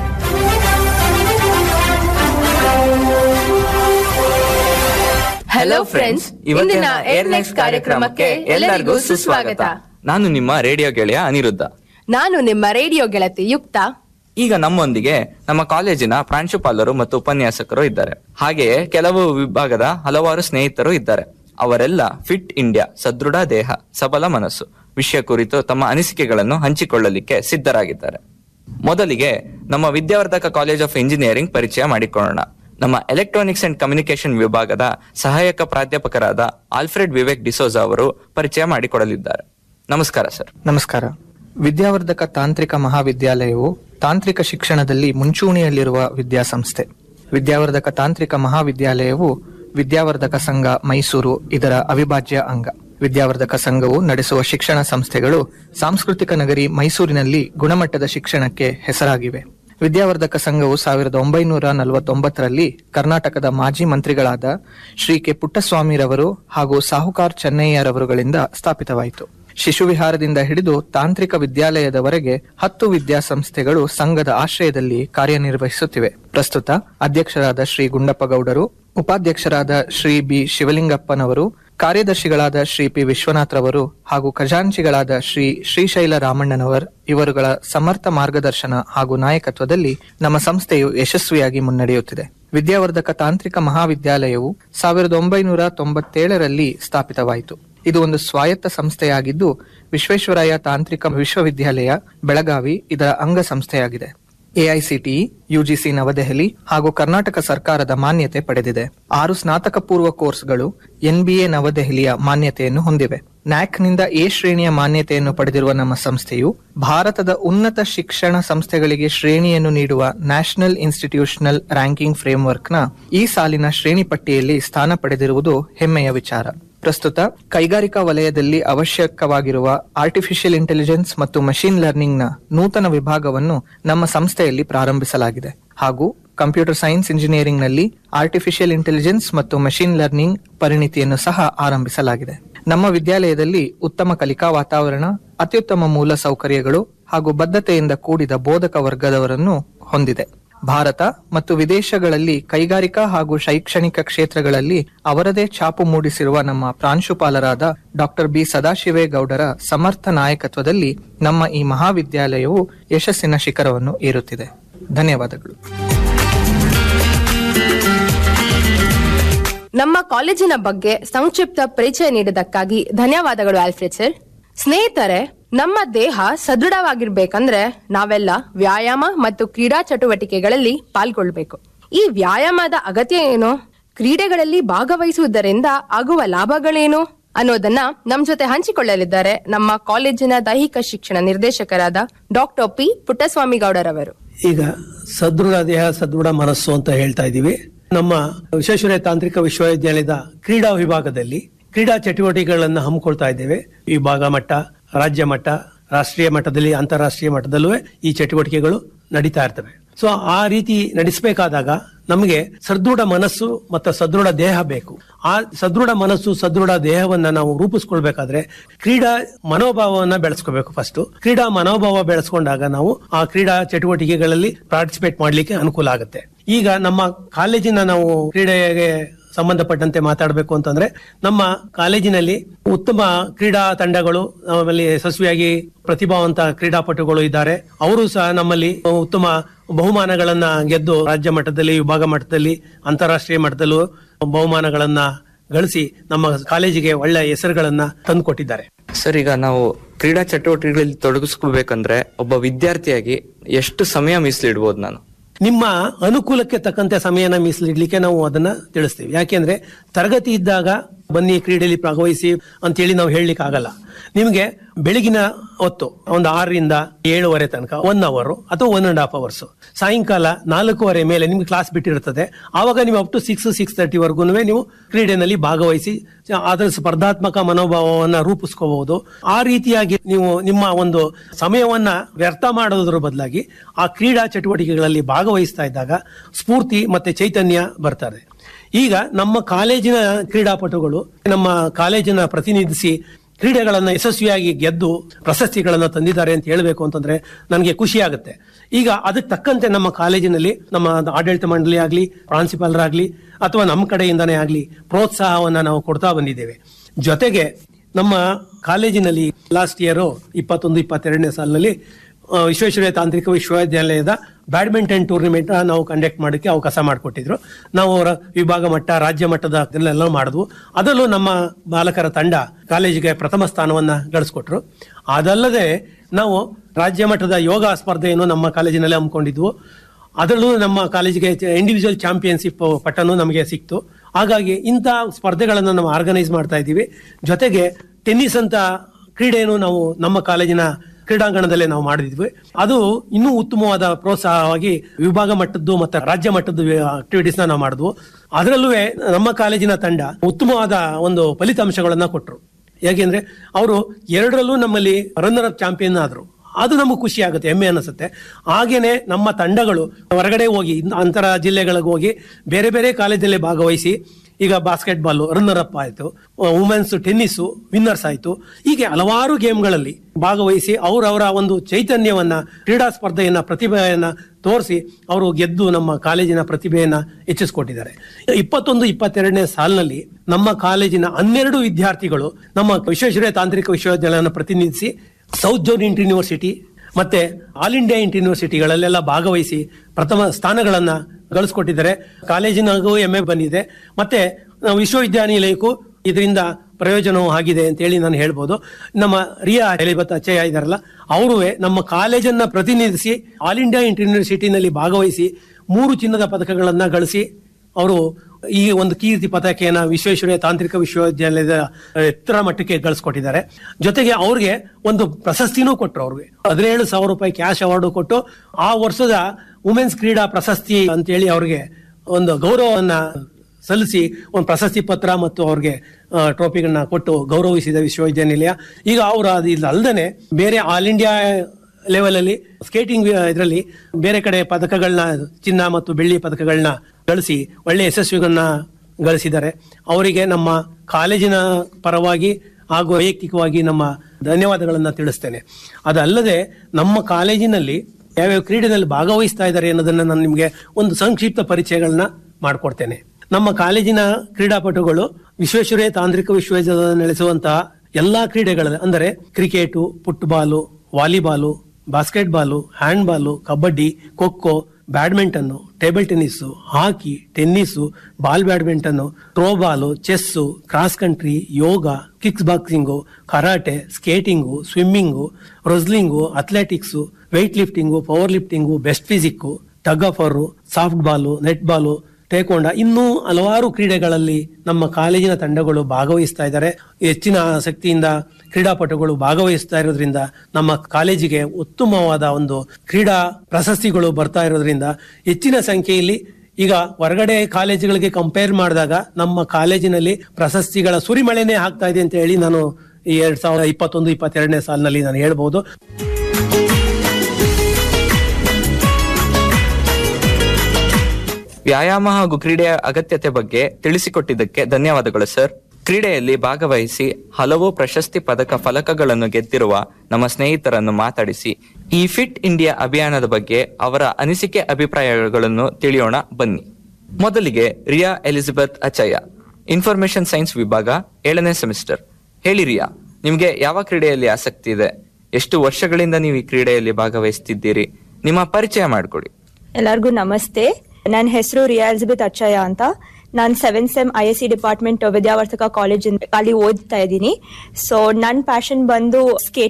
ಹಲೋ ಫ್ರೆಂಡ್ಸ್ ಇವತ್ತಿನ ಏರ್ ನೆಕ್ಸ್ಟ್ ಕಾರ್ಯಕ್ರಮಕ್ಕೆ ಎಲ್ಲರಿಗೂ ಸುಸ್ವಾಗತ ನಾನು ನಿಮ್ಮ ರೇಡಿಯೋ ಗೆಳೆಯ ಅನಿರುದ್ಧ ನಾನು ನಿಮ್ಮ ರೇಡಿಯೋ ಗೆಳತಿ ಯುಕ್ತ ಈಗ ನಮ್ಮೊಂದಿಗೆ ನಮ್ಮ ಕಾಲೇಜಿನ ಪ್ರಾಂಶುಪಾಲರು ಮತ್ತು ಉಪನ್ಯಾಸಕರು ಇದ್ದಾರೆ ಹಾಗೆಯೇ ಕೆಲವು ವಿಭಾಗದ ಹಲವಾರು ಸ್ನೇಹಿತರು ಇದ್ದಾರೆ ಅವರೆಲ್ಲ ಫಿಟ್ ಇಂಡಿಯಾ ಸದೃಢ ದೇಹ ಸಬಲ ಮನಸ್ಸು ವಿಷಯ ಕುರಿತು ತಮ್ಮ ಅನಿಸಿಕೆಗಳನ್ನು ಹಂಚಿಕೊಳ್ಳಲಿಕ್ಕೆ ಸಿದ್ಧರಾಗಿದ್ದಾರೆ ಮೊದಲಿಗೆ ನಮ್ಮ ವಿದ್ಯಾವರ್ಧಕ ಕಾಲೇಜ್ ಆಫ್ ಇಂಜಿನಿಯರಿಂಗ್ ಪರಿಚಯ ಮಾಡಿಕೊಳ್ಳೋಣ ನಮ್ಮ ಎಲೆಕ್ಟ್ರಾನಿಕ್ಸ್ ಅಂಡ್ ಕಮ್ಯುನಿಕೇಶನ್ ವಿಭಾಗದ ಸಹಾಯಕ ಪ್ರಾಧ್ಯಾಪಕರಾದ ಆಲ್ಫ್ರೆಡ್ ವಿವೇಕ್ ಡಿಸೋಜಾ ಅವರು ಪರಿಚಯ ಮಾಡಿಕೊಡಲಿದ್ದಾರೆ ನಮಸ್ಕಾರ ಸರ್ ನಮಸ್ಕಾರ ವಿದ್ಯಾವರ್ಧಕ ತಾಂತ್ರಿಕ ಮಹಾವಿದ್ಯಾಲಯವು ತಾಂತ್ರಿಕ ಶಿಕ್ಷಣದಲ್ಲಿ ಮುಂಚೂಣಿಯಲ್ಲಿರುವ ವಿದ್ಯಾಸಂಸ್ಥೆ ವಿದ್ಯಾವರ್ಧಕ ತಾಂತ್ರಿಕ ಮಹಾವಿದ್ಯಾಲಯವು ವಿದ್ಯಾವರ್ಧಕ ಸಂಘ ಮೈಸೂರು ಇದರ ಅವಿಭಾಜ್ಯ ಅಂಗ ವಿದ್ಯಾವರ್ಧಕ ಸಂಘವು ನಡೆಸುವ ಶಿಕ್ಷಣ ಸಂಸ್ಥೆಗಳು ಸಾಂಸ್ಕೃತಿಕ ನಗರಿ ಮೈಸೂರಿನಲ್ಲಿ ಗುಣಮಟ್ಟದ ಶಿಕ್ಷಣಕ್ಕೆ ಹೆಸರಾಗಿವೆ ವಿದ್ಯಾವರ್ಧಕ ಸಂಘವು ಸಾವಿರದ ಒಂಬೈನೂರ ನಲವತ್ತೊಂಬತ್ತರಲ್ಲಿ ಕರ್ನಾಟಕದ ಮಾಜಿ ಮಂತ್ರಿಗಳಾದ ಶ್ರೀ ಕೆ ಪುಟ್ಟಸ್ವಾಮಿರವರು ಹಾಗೂ ಸಾಹುಕಾರ್ ಚೆನ್ನಯ್ಯರವರುಗಳಿಂದ ಸ್ಥಾಪಿತವಾಯಿತು ಶಿಶುವಿಹಾರದಿಂದ ಹಿಡಿದು ತಾಂತ್ರಿಕ ವಿದ್ಯಾಲಯದವರೆಗೆ ಹತ್ತು ವಿದ್ಯಾಸಂಸ್ಥೆಗಳು ಸಂಘದ ಆಶ್ರಯದಲ್ಲಿ ಕಾರ್ಯನಿರ್ವಹಿಸುತ್ತಿವೆ ಪ್ರಸ್ತುತ ಅಧ್ಯಕ್ಷರಾದ ಶ್ರೀ ಗುಂಡಪ್ಪ ಗೌಡರು ಉಪಾಧ್ಯಕ್ಷರಾದ ಶ್ರೀ ಬಿ ಶಿವಲಿಂಗಪ್ಪನವರು ಕಾರ್ಯದರ್ಶಿಗಳಾದ ಶ್ರೀ ಪಿ ವಿಶ್ವನಾಥ್ರವರು ಹಾಗೂ ಖಜಾಂಚಿಗಳಾದ ಶ್ರೀ ಶ್ರೀಶೈಲ ರಾಮಣ್ಣನವರ್ ಇವರುಗಳ ಸಮರ್ಥ ಮಾರ್ಗದರ್ಶನ ಹಾಗೂ ನಾಯಕತ್ವದಲ್ಲಿ ನಮ್ಮ ಸಂಸ್ಥೆಯು ಯಶಸ್ವಿಯಾಗಿ ಮುನ್ನಡೆಯುತ್ತಿದೆ ವಿದ್ಯಾವರ್ಧಕ ತಾಂತ್ರಿಕ ಮಹಾವಿದ್ಯಾಲಯವು ಸಾವಿರದ ಒಂಬೈನೂರ ತೊಂಬತ್ತೇಳರಲ್ಲಿ ಸ್ಥಾಪಿತವಾಯಿತು ಇದು ಒಂದು ಸ್ವಾಯತ್ತ ಸಂಸ್ಥೆಯಾಗಿದ್ದು ವಿಶ್ವೇಶ್ವರಯ್ಯ ತಾಂತ್ರಿಕ ವಿಶ್ವವಿದ್ಯಾಲಯ ಬೆಳಗಾವಿ ಇದರ ಅಂಗ ಸಂಸ್ಥೆಯಾಗಿದೆ ಎಐಸಿಟಿಇ ಯುಜಿಸಿ ನವದೆಹಲಿ ಹಾಗೂ ಕರ್ನಾಟಕ ಸರ್ಕಾರದ ಮಾನ್ಯತೆ ಪಡೆದಿದೆ ಆರು ಸ್ನಾತಕ ಪೂರ್ವ ಕೋರ್ಸ್ಗಳು ಎನ್ಬಿಎ ನವದೆಹಲಿಯ ಮಾನ್ಯತೆಯನ್ನು ಹೊಂದಿವೆ ನ್ಯಾಕ್ನಿಂದ ಎ ಶ್ರೇಣಿಯ ಮಾನ್ಯತೆಯನ್ನು ಪಡೆದಿರುವ ನಮ್ಮ ಸಂಸ್ಥೆಯು ಭಾರತದ ಉನ್ನತ ಶಿಕ್ಷಣ ಸಂಸ್ಥೆಗಳಿಗೆ ಶ್ರೇಣಿಯನ್ನು ನೀಡುವ ನ್ಯಾಷನಲ್ ಇನ್ಸ್ಟಿಟ್ಯೂಷನಲ್ ರ್ಯಾಂಕಿಂಗ್ ಫ್ರೇಮ್ವರ್ಕ್ನ ಈ ಸಾಲಿನ ಶ್ರೇಣಿ ಪಟ್ಟಿಯಲ್ಲಿ ಸ್ಥಾನ ಪಡೆದಿರುವುದು ಹೆಮ್ಮೆಯ ವಿಚಾರ ಪ್ರಸ್ತುತ ಕೈಗಾರಿಕಾ ವಲಯದಲ್ಲಿ ಅವಶ್ಯಕವಾಗಿರುವ ಆರ್ಟಿಫಿಷಿಯಲ್ ಇಂಟೆಲಿಜೆನ್ಸ್ ಮತ್ತು ಮಷಿನ್ ಲರ್ನಿಂಗ್ನ ನೂತನ ವಿಭಾಗವನ್ನು ನಮ್ಮ ಸಂಸ್ಥೆಯಲ್ಲಿ ಪ್ರಾರಂಭಿಸಲಾಗಿದೆ ಹಾಗೂ ಕಂಪ್ಯೂಟರ್ ಸೈನ್ಸ್ ಇಂಜಿನಿಯರಿಂಗ್ನಲ್ಲಿ ಆರ್ಟಿಫಿಷಿಯಲ್ ಇಂಟೆಲಿಜೆನ್ಸ್ ಮತ್ತು ಮಷಿನ್ ಲರ್ನಿಂಗ್ ಪರಿಣಿತಿಯನ್ನು ಸಹ ಆರಂಭಿಸಲಾಗಿದೆ ನಮ್ಮ ವಿದ್ಯಾಲಯದಲ್ಲಿ ಉತ್ತಮ ಕಲಿಕಾ ವಾತಾವರಣ ಅತ್ಯುತ್ತಮ ಮೂಲ ಸೌಕರ್ಯಗಳು ಹಾಗೂ ಬದ್ಧತೆಯಿಂದ ಕೂಡಿದ ಬೋಧಕ ವರ್ಗದವರನ್ನು ಹೊಂದಿದೆ ಭಾರತ ಮತ್ತು ವಿದೇಶಗಳಲ್ಲಿ ಕೈಗಾರಿಕಾ ಹಾಗೂ ಶೈಕ್ಷಣಿಕ ಕ್ಷೇತ್ರಗಳಲ್ಲಿ ಅವರದೇ ಛಾಪು ಮೂಡಿಸಿರುವ ನಮ್ಮ ಪ್ರಾಂಶುಪಾಲರಾದ ಡಾಕ್ಟರ್ ಬಿ ಸದಾಶಿವೇಗೌಡರ ಸಮರ್ಥ ನಾಯಕತ್ವದಲ್ಲಿ ನಮ್ಮ ಈ ಮಹಾವಿದ್ಯಾಲಯವು ಯಶಸ್ಸಿನ ಶಿಖರವನ್ನು ಏರುತ್ತಿದೆ ಧನ್ಯವಾದಗಳು ನಮ್ಮ ಕಾಲೇಜಿನ ಬಗ್ಗೆ ಸಂಕ್ಷಿಪ್ತ ಪರಿಚಯ ನೀಡಿದ್ದಕ್ಕಾಗಿ ಧನ್ಯವಾದಗಳು ಆಲ್ಫ್ರೆಡ್ ಸರ್ ಸ್ನೇಹಿತರೆ ನಮ್ಮ ದೇಹ ಸದೃಢವಾಗಿರ್ಬೇಕಂದ್ರೆ ನಾವೆಲ್ಲ ವ್ಯಾಯಾಮ ಮತ್ತು ಕ್ರೀಡಾ ಚಟುವಟಿಕೆಗಳಲ್ಲಿ ಪಾಲ್ಗೊಳ್ಬೇಕು ಈ ವ್ಯಾಯಾಮದ ಅಗತ್ಯ ಏನು ಕ್ರೀಡೆಗಳಲ್ಲಿ ಭಾಗವಹಿಸುವುದರಿಂದ ಆಗುವ ಲಾಭಗಳೇನು ಅನ್ನೋದನ್ನ ನಮ್ ಜೊತೆ ಹಂಚಿಕೊಳ್ಳಲಿದ್ದಾರೆ ನಮ್ಮ ಕಾಲೇಜಿನ ದೈಹಿಕ ಶಿಕ್ಷಣ ನಿರ್ದೇಶಕರಾದ ಡಾಕ್ಟರ್ ಪಿ ಪುಟ್ಟಸ್ವಾಮಿ ಗೌಡರವರು ಈಗ ಸದೃಢ ದೇಹ ಸದೃಢ ಮನಸ್ಸು ಅಂತ ಹೇಳ್ತಾ ಇದ್ದೀವಿ ನಮ್ಮ ವಿಶ್ವೇಶ್ವರಯ್ಯ ತಾಂತ್ರಿಕ ವಿಶ್ವವಿದ್ಯಾಲಯದ ಕ್ರೀಡಾ ವಿಭಾಗದಲ್ಲಿ ಕ್ರೀಡಾ ಚಟುವಟಿಕೆಗಳನ್ನು ಹಮ್ಮಿಕೊಳ್ತಾ ಇದ್ದೇವೆ ವಿಭಾಗ ಮಟ್ಟ ರಾಜ್ಯ ಮಟ್ಟ ರಾಷ್ಟ್ರೀಯ ಮಟ್ಟದಲ್ಲಿ ಅಂತಾರಾಷ್ಟ್ರೀಯ ಮಟ್ಟದಲ್ಲೂ ಈ ಚಟುವಟಿಕೆಗಳು ನಡೀತಾ ಇರ್ತವೆ ಸೊ ಆ ರೀತಿ ನಡೆಸಬೇಕಾದಾಗ ನಮಗೆ ಸದೃಢ ಮನಸ್ಸು ಮತ್ತು ಸದೃಢ ದೇಹ ಬೇಕು ಆ ಸದೃಢ ಮನಸ್ಸು ಸದೃಢ ದೇಹವನ್ನ ನಾವು ರೂಪಿಸ್ಕೊಳ್ಬೇಕಾದ್ರೆ ಕ್ರೀಡಾ ಮನೋಭಾವವನ್ನ ಬೆಳೆಸ್ಕೋಬೇಕು ಫಸ್ಟ್ ಕ್ರೀಡಾ ಮನೋಭಾವ ಬೆಳೆಸ್ಕೊಂಡಾಗ ನಾವು ಆ ಕ್ರೀಡಾ ಚಟುವಟಿಕೆಗಳಲ್ಲಿ ಪಾರ್ಟಿಸಿಪೇಟ್ ಮಾಡ್ಲಿಕ್ಕೆ ಅನುಕೂಲ ಆಗುತ್ತೆ ಈಗ ನಮ್ಮ ಕಾಲೇಜಿನ ನಾವು ಕ್ರೀಡೆಗೆ ಸಂಬಂಧಪಟ್ಟಂತೆ ಮಾತಾಡಬೇಕು ಅಂತಂದ್ರೆ ನಮ್ಮ ಕಾಲೇಜಿನಲ್ಲಿ ಉತ್ತಮ ಕ್ರೀಡಾ ತಂಡಗಳು ನಮ್ಮಲ್ಲಿ ಯಶಸ್ವಿಯಾಗಿ ಪ್ರತಿಭಾವಂತ ಕ್ರೀಡಾಪಟುಗಳು ಇದ್ದಾರೆ ಅವರು ಸಹ ನಮ್ಮಲ್ಲಿ ಉತ್ತಮ ಬಹುಮಾನಗಳನ್ನ ಗೆದ್ದು ರಾಜ್ಯ ಮಟ್ಟದಲ್ಲಿ ವಿಭಾಗ ಮಟ್ಟದಲ್ಲಿ ಅಂತಾರಾಷ್ಟ್ರೀಯ ಮಟ್ಟದಲ್ಲೂ ಬಹುಮಾನಗಳನ್ನ ಗಳಿಸಿ ನಮ್ಮ ಕಾಲೇಜಿಗೆ ಒಳ್ಳೆಯ ಹೆಸರುಗಳನ್ನ ತಂದುಕೊಟ್ಟಿದ್ದಾರೆ ಸರ್ ಈಗ ನಾವು ಕ್ರೀಡಾ ಚಟುವಟಿಕೆಗಳಲ್ಲಿ ತೊಡಗಿಸ್ಕೊಳ್ಬೇಕಂದ್ರೆ ಒಬ್ಬ ವಿದ್ಯಾರ್ಥಿಯಾಗಿ ಎಷ್ಟು ಸಮಯ ಮೀಸಲಿಡ್ಬೋದು ನಾನು ನಿಮ್ಮ ಅನುಕೂಲಕ್ಕೆ ತಕ್ಕಂತೆ ಸಮಯನ ಮೀಸಲಿಡ್ಲಿಕ್ಕೆ ನಾವು ಅದನ್ನ ತಿಳಿಸ್ತೀವಿ ಯಾಕೆಂದ್ರೆ ತರಗತಿ ಇದ್ದಾಗ ಬನ್ನಿ ಕ್ರೀಡೆಯಲ್ಲಿ ಭಾಗವಹಿಸಿ ಅಂತೇಳಿ ನಾವು ಹೇಳಲಿಕ್ಕೆ ಆಗಲ್ಲ ನಿಮಗೆ ಬೆಳಗಿನ ಹೊತ್ತು ಒಂದು ಆರರಿಂದ ಏಳುವರೆ ತನಕ ಒನ್ ಅವರ್ ಅಥವಾ ಒನ್ ಅಂಡ್ ಹಾಫ್ ಅವರ್ಸ್ ಸಾಯಂಕಾಲ ನಾಲ್ಕೂವರೆ ಮೇಲೆ ನಿಮ್ಗೆ ಕ್ಲಾಸ್ ಬಿಟ್ಟಿರ್ತದೆ ಆವಾಗ ನೀವು up to six six thirty ವರ್ಗು ನೀವು ಕ್ರೀಡೆನಲ್ಲಿ ಭಾಗವಹಿಸಿ ಅದರ ಸ್ಪರ್ಧಾತ್ಮಕ ಮನೋಭಾವವನ್ನ ರೂಪಿಸ್ಕೋಬಹುದು ಆ ರೀತಿಯಾಗಿ ನೀವು ನಿಮ್ಮ ಒಂದು ಸಮಯವನ್ನ ವ್ಯರ್ಥ ಮಾಡೋದ್ರ ಬದಲಾಗಿ ಆ ಕ್ರೀಡಾ ಚಟುವಟಿಕೆಗಳಲ್ಲಿ ಭಾಗವಹಿಸ್ತಾ ಇದ್ದಾಗ ಸ್ಫೂರ್ತಿ ಮತ್ತೆ ಚೈತನ್ಯ ಬರ್ತಾರೆ ಈಗ ನಮ್ಮ ಕಾಲೇಜಿನ ಕ್ರೀಡಾಪಟುಗಳು ನಮ್ಮ ಕಾಲೇಜಿನ ಪ್ರತಿನಿಧಿಸಿ ಕ್ರೀಡೆಗಳನ್ನ ಯಶಸ್ವಿಯಾಗಿ ಗೆದ್ದು ಪ್ರಶಸ್ತಿಗಳನ್ನ ತಂದಿದ್ದಾರೆ ಅಂತ ಹೇಳಬೇಕು ಅಂತಂದ್ರೆ ನನಗೆ ಖುಷಿ ಆಗುತ್ತೆ ಈಗ ಅದಕ್ಕೆ ತಕ್ಕಂತೆ ನಮ್ಮ ಕಾಲೇಜಿನಲ್ಲಿ ನಮ್ಮ ಆಡಳಿತ ಮಂಡಳಿ ಆಗ್ಲಿ ಪ್ರಾಂಶುಪಾಲರಾಗ್ಲಿ ಅಥವಾ ನಮ್ಮ ಕಡೆಯಿಂದನೇ ಆಗ್ಲಿ ಪ್ರೋತ್ಸಾಹವನ್ನ ನಾವು ಕೊಡ್ತಾ ಬಂದಿದ್ದೇವೆ ಜೊತೆಗೆ ನಮ್ಮ ಕಾಲೇಜಿನಲ್ಲಿ ಲಾಸ್ಟ್ ಇಯರ್ ಇಪ್ಪತ್ತೊಂದು ಇಪ್ಪತ್ತೆರಡನೇ ಸಾಲಿನಲ್ಲಿ ಆ, ವಿಶ್ವೇಶ್ವರಯ್ಯ ತಾಂತ್ರಿಕ ವಿಶ್ವವಿದ್ಯಾಲಯದ ಬ್ಯಾಡ್ಮಿಂಟನ್ ಟೂರ್ನಿಮೆಂಟ್ ನಾವು ಕಂಡಕ್ಟ್ ಮಾಡೋಕ್ಕೆ ಅವಕಾಶ ಮಾಡಿಕೊಟ್ಟಿದ್ರು ನಾವು ಅವರ ವಿಭಾಗ ಮಟ್ಟ ರಾಜ್ಯ ಮಟ್ಟದ ಎಲ್ಲ ಮಾಡಿದ್ವು ಅದರಲ್ಲೂ ನಮ್ಮ ಬಾಲಕರ ತಂಡ ಕಾಲೇಜಿಗೆ ಪ್ರಥಮ ಸ್ಥಾನವನ್ನ ಗಳಿಸ್ಕೊಟ್ರು ಅದಲ್ಲದೆ ನಾವು ರಾಜ್ಯ ಮಟ್ಟದ ಯೋಗ ಸ್ಪರ್ಧೆಯನ್ನು ನಮ್ಮ ಕಾಲೇಜಿನಲ್ಲಿ ಹಮ್ಮಿಕೊಂಡಿದ್ವು ಅದರಲ್ಲೂ ನಮ್ಮ ಕಾಲೇಜಿಗೆ ಇಂಡಿವಿಜುವಲ್ ಚಾಂಪಿಯನ್ಶಿಪ್ ಪಟ್ಟನು ನಮಗೆ ಸಿಕ್ತು ಹಾಗಾಗಿ ಇಂಥ ಸ್ಪರ್ಧೆಗಳನ್ನು ನಾವು ಆರ್ಗನೈಸ್ ಮಾಡ್ತಾ ಇದ್ದೀವಿ ಜೊತೆಗೆ ಟೆನ್ನಿಸ್ ಅಂತ ಕ್ರೀಡೆಯನ್ನು ನಾವು ನಮ್ಮ ಕಾಲೇಜಿನ ಕ್ರೀಡಾಂಗಣದಲ್ಲೇ ನಾವು ಮಾಡಿದ್ವಿ ಅದು ಇನ್ನೂ ಉತ್ತಮವಾದ ಪ್ರೋತ್ಸಾಹವಾಗಿ ವಿಭಾಗ ಮಟ್ಟದ್ದು ಮತ್ತು ರಾಜ್ಯ ಮಟ್ಟದ ಆಕ್ಟಿವಿಟೀಸ್ನ ನಾವು ಮಾಡಿದ್ವು ಅದರಲ್ಲೂ ನಮ್ಮ ಕಾಲೇಜಿನ ತಂಡ ಉತ್ತಮವಾದ ಒಂದು ಫಲಿತಾಂಶಗಳನ್ನ ಕೊಟ್ಟರು ಯಾಕೆಂದ್ರೆ ಅವರು ಎರಡರಲ್ಲೂ ನಮ್ಮಲ್ಲಿ ರನ್ನರ್ ಅಪ್ ಚಾಂಪಿಯನ್ ಆದ್ರು ಅದು ನಮಗೆ ಖುಷಿ ಆಗುತ್ತೆ ಹೆಮ್ಮೆ ಅನಿಸುತ್ತೆ ಹಾಗೇನೆ ನಮ್ಮ ತಂಡಗಳು ಹೊರಗಡೆ ಹೋಗಿ ಅಂತರ ಜಿಲ್ಲೆಗಳಿಗೆ ಹೋಗಿ ಬೇರೆ ಬೇರೆ ಕಾಲೇಜಲ್ಲಿ ಭಾಗವಹಿಸಿ ಈಗ ಬಾಸ್ಕೆಟ್ ಬಾಲ್ ರನ್ನರ್ ಅಪ್ ಆಯಿತು ವುಮೆನ್ಸ್ ಟೆನ್ನಿಸ್ ವಿನ್ನರ್ಸ್ ಆಯಿತು ಹೀಗೆ ಹಲವಾರು ಗೇಮ್ಗಳಲ್ಲಿ ಭಾಗವಹಿಸಿ ಅವರವರ ಒಂದು ಚೈತನ್ಯವನ್ನ ಕ್ರೀಡಾ ಸ್ಪರ್ಧೆಯನ್ನ ಪ್ರತಿಭೆಯನ್ನ ತೋರಿಸಿ ಅವರು ಗೆದ್ದು ನಮ್ಮ ಕಾಲೇಜಿನ ಪ್ರತಿಭೆಯನ್ನ ಹೆಚ್ಚಿಸಿಕೊಟ್ಟಿದ್ದಾರೆ ಇಪ್ಪತ್ತೊಂದು ಇಪ್ಪತ್ತೆರಡನೇ ಸಾಲಿನಲ್ಲಿ ನಮ್ಮ ಕಾಲೇಜಿನ ಹನ್ನೆರಡು ವಿದ್ಯಾರ್ಥಿಗಳು ನಮ್ಮ ವಿಶ್ವೇಶ್ವರಯ್ಯ ತಾಂತ್ರಿಕ ವಿಶ್ವವಿದ್ಯಾಲಯವನ್ನು ಪ್ರತಿನಿಧಿಸಿ ಸೌತ್ ಜೋನ್ ಇಂಟರ್ ಯೂನಿವರ್ಸಿಟಿ ಮತ್ತೆ ಆಲ್ ಇಂಡಿಯಾ ಇಂಟರ್ ಯೂನಿವರ್ಸಿಟಿಗಳಲ್ಲೆಲ್ಲ ಭಾಗವಹಿಸಿ ಪ್ರಥಮ ಸ್ಥಾನಗಳನ್ನ ಗಳಿಸ್ಕೊಟ್ಟಿದ್ದಾರೆ ಕಾಲೇಜಿನಾಗೂ ಹೆಮ್ಮೆ ಬಂದಿದೆ ಮತ್ತೆ ನಾವು ವಿಶ್ವವಿದ್ಯಾನಿಲಯಕ್ಕೂ ಇದರಿಂದ ಪ್ರಯೋಜನವೂ ಆಗಿದೆ ಅಂತ ಹೇಳಿ ನಾನು ಹೇಳ್ಬೋದು ನಮ್ಮ ರಿಯಾ ಎಲಿಬತ್ ಅಚ್ಚಯ್ಯ ಇದಾರಲ್ಲ ಅವರು ನಮ್ಮ ಕಾಲೇಜನ್ನ ಪ್ರತಿನಿಧಿಸಿ ಆಲ್ ಇಂಡಿಯಾ ಇಂಟರ್ ಯೂನಿವರ್ಸಿಟಿನಲ್ಲಿ ಭಾಗವಹಿಸಿ ಮೂರು ಚಿನ್ನದ ಪದಕಗಳನ್ನ ಗಳಿಸಿ ಅವರು ಈ ಒಂದು ಕೀರ್ತಿ ಪತಾಕೆಯನ್ನ ವಿಶ್ವೇಶ್ವರಯ್ಯ ತಾಂತ್ರಿಕ ವಿಶ್ವವಿದ್ಯಾಲಯದ ಎತ್ತರ ಮಟ್ಟಕ್ಕೆ ಗಳಿಸ್ಕೊಟ್ಟಿದ್ದಾರೆ ಜೊತೆಗೆ ಅವ್ರಿಗೆ ಒಂದು ಪ್ರಶಸ್ತಿನೂ ಕೊಟ್ಟರು ಅವ್ರಿಗೆ ಹದಿನೇಳು ಸಾವಿರ ರೂಪಾಯಿ ಕ್ಯಾಶ್ ಅವಾರ್ಡು ಕೊಟ್ಟು ಆ ವರ್ಷದ ವುಮೆನ್ಸ್ ಕ್ರೀಡಾ ಪ್ರಶಸ್ತಿ ಅಂತೇಳಿ ಅವ್ರಿಗೆ ಒಂದು ಗೌರವವನ್ನ ಸಲ್ಲಿಸಿ ಒಂದು ಪ್ರಶಸ್ತಿ ಪತ್ರ ಮತ್ತು ಅವ್ರಿಗೆ ಟ್ರೋಫಿಗಳನ್ನ ಕೊಟ್ಟು ಗೌರವಿಸಿದ ವಿಶ್ವವಿದ್ಯಾನಿಲಯ ಈಗ ಅವರು ಅದು ಅಲ್ಲದೆ ಬೇರೆ ಆಲ್ ಇಂಡಿಯಾ ಲೆವೆಲ್ ಅಲ್ಲಿ ಸ್ಕೇಟಿಂಗ್ ಇದರಲ್ಲಿ ಬೇರೆ ಕಡೆ ಪದಕಗಳನ್ನ ಚಿನ್ನ ಮತ್ತು ಬೆಳ್ಳಿ ಪದಕಗಳನ್ನ ಗಳಿಸಿ ಒಳ್ಳೆ ಯಶಸ್ವಿಗಳನ್ನ ಗಳಿಸಿದ್ದಾರೆ ಅವರಿಗೆ ನಮ್ಮ ಕಾಲೇಜಿನ ಪರವಾಗಿ ಹಾಗೂ ವೈಯಕ್ತಿಕವಾಗಿ ನಮ್ಮ ಧನ್ಯವಾದಗಳನ್ನ ತಿಳಿಸ್ತೇನೆ ಅದಲ್ಲದೆ ನಮ್ಮ ಕಾಲೇಜಿನಲ್ಲಿ ಯಾವ್ಯಾವ ಕ್ರೀಡೆಯಲ್ಲಿ ಭಾಗವಹಿಸ್ತಾ ಇದ್ದಾರೆ ಅನ್ನೋದನ್ನ ನಾನು ನಿಮಗೆ ಒಂದು ಸಂಕ್ಷಿಪ್ತ ಪರಿಚಯಗಳನ್ನ ಮಾಡಿಕೊಡ್ತೇನೆ ನಮ್ಮ ಕಾಲೇಜಿನ ಕ್ರೀಡಾಪಟುಗಳು ವಿಶ್ವೇಶ್ವರಯ್ಯ ತಾಂತ್ರಿಕ ವಿಶ್ವವಿದ್ಯಾಲಯ ನಡೆಸುವಂತಹ ಎಲ್ಲಾ ಕ್ರೀಡೆಗಳ ಅಂದರೆ cricket football volleyball basketball handball kabaddi kho kho badminton table tennis hockey tennis ball badminton throwball chess cross country yoga kicks boxing karate skating swimming wrestling athletics weightlifting powerlifting best physique tug of softball netball taekwondo ಇನ್ನೂ ಹಲವಾರು ಕ್ರೀಡೆಗಳಲ್ಲಿ ನಮ್ಮ ಕಾಲೇಜಿನ ತಂಡಗಳು ಭಾಗವಹಿಸ್ತಾ ಇದ್ದಾರೆ ಹೆಚ್ಚಿನ ಆಸಕ್ತಿಯಿಂದ ಕ್ರೀಡಾಪಟುಗಳು ಭಾಗವಹಿಸ್ತಾ ಇರೋದ್ರಿಂದ ನಮ್ಮ ಕಾಲೇಜಿಗೆ ಉತ್ತಮವಾದ ಒಂದು ಕ್ರೀಡಾ ಪ್ರಶಸ್ತಿಗಳು ಬರ್ತಾ ಇರೋದ್ರಿಂದ ಹೆಚ್ಚಿನ ಸಂಖ್ಯೆಯಲ್ಲಿ ಈಗ ಹೊರಗಡೆ ಕಾಲೇಜುಗಳಿಗೆ ಕಂಪೇರ್ ಮಾಡಿದಾಗ ನಮ್ಮ ಕಾಲೇಜಿನಲ್ಲಿ ಪ್ರಶಸ್ತಿಗಳ ಸುರಿಮಳೆನೇ ಆಗ್ತಾ ಇದೆ ಅಂತ ಹೇಳಿ ನಾನು ಈ ಎರಡ್ ಸಾವಿರದ ಇಪ್ಪತ್ತೊಂದು ಇಪ್ಪತ್ತೆರಡನೇ ಸಾಲಿನಲ್ಲಿ ನಾನು ಹೇಳ್ಬೋದು ವ್ಯಾಯಾಮ ಹಾಗೂ ಕ್ರೀಡೆಯ ಅಗತ್ಯತೆ ಬಗ್ಗೆ ತಿಳಿಸಿಕೊಟ್ಟಿದ್ದಕ್ಕೆ ಧನ್ಯವಾದಗಳು ಸರ್ ಕ್ರೀಡೆಯಲ್ಲಿ ಭಾಗವಹಿಸಿ ಹಲವು ಪ್ರಶಸ್ತಿ ಪದಕ ಫಲಕಗಳನ್ನು ಗೆದ್ದಿರುವ ನಮ್ಮ ಸ್ನೇಹಿತರನ್ನು ಮಾತಾಡಿಸಿ ಈ ಫಿಟ್ ಇಂಡಿಯಾ ಅಭಿಯಾನದ ಬಗ್ಗೆ ಅವರ ಅನಿಸಿಕೆ ಅಭಿಪ್ರಾಯಗಳನ್ನು ತಿಳಿಯೋಣ ಬನ್ನಿ ಮೊದಲಿಗೆ Riya Elizabeth Achaiah information science ವಿಭಾಗ ಏಳನೇ ಸೆಮಿಸ್ಟರ್ ಹೇಳಿ ರಿಯಾ ನಿಮ್ಗೆ ಯಾವ ಕ್ರೀಡೆಯಲ್ಲಿ ಆಸಕ್ತಿ ಇದೆ ಎಷ್ಟು ವರ್ಷಗಳಿಂದ ನೀವು ಈ ಕ್ರೀಡೆಯಲ್ಲಿ ಭಾಗವಹಿಸ್ತಿದ್ದೀರಿ ನಿಮ್ಮ ಪರಿಚಯ ಮಾಡಿಕೊಡಿ ಎಲ್ಲರಿಗೂ ನಮಸ್ತೆ ನನ್ನ ಹೆಸರು ರಿಯಾ ಎಲಿಜಬೆತ್ ಅಚ್ಚಯ್ಯ ಅಂತ ನಾನು seven sem I S C department Vidyavardhaka college ಅಲ್ಲಿ ಓದ್ತಾ ಇದ್ದೀನಿ ಸೊ ನನ್ನ ಪ್ಯಾಷನ್ ಬಂದು skating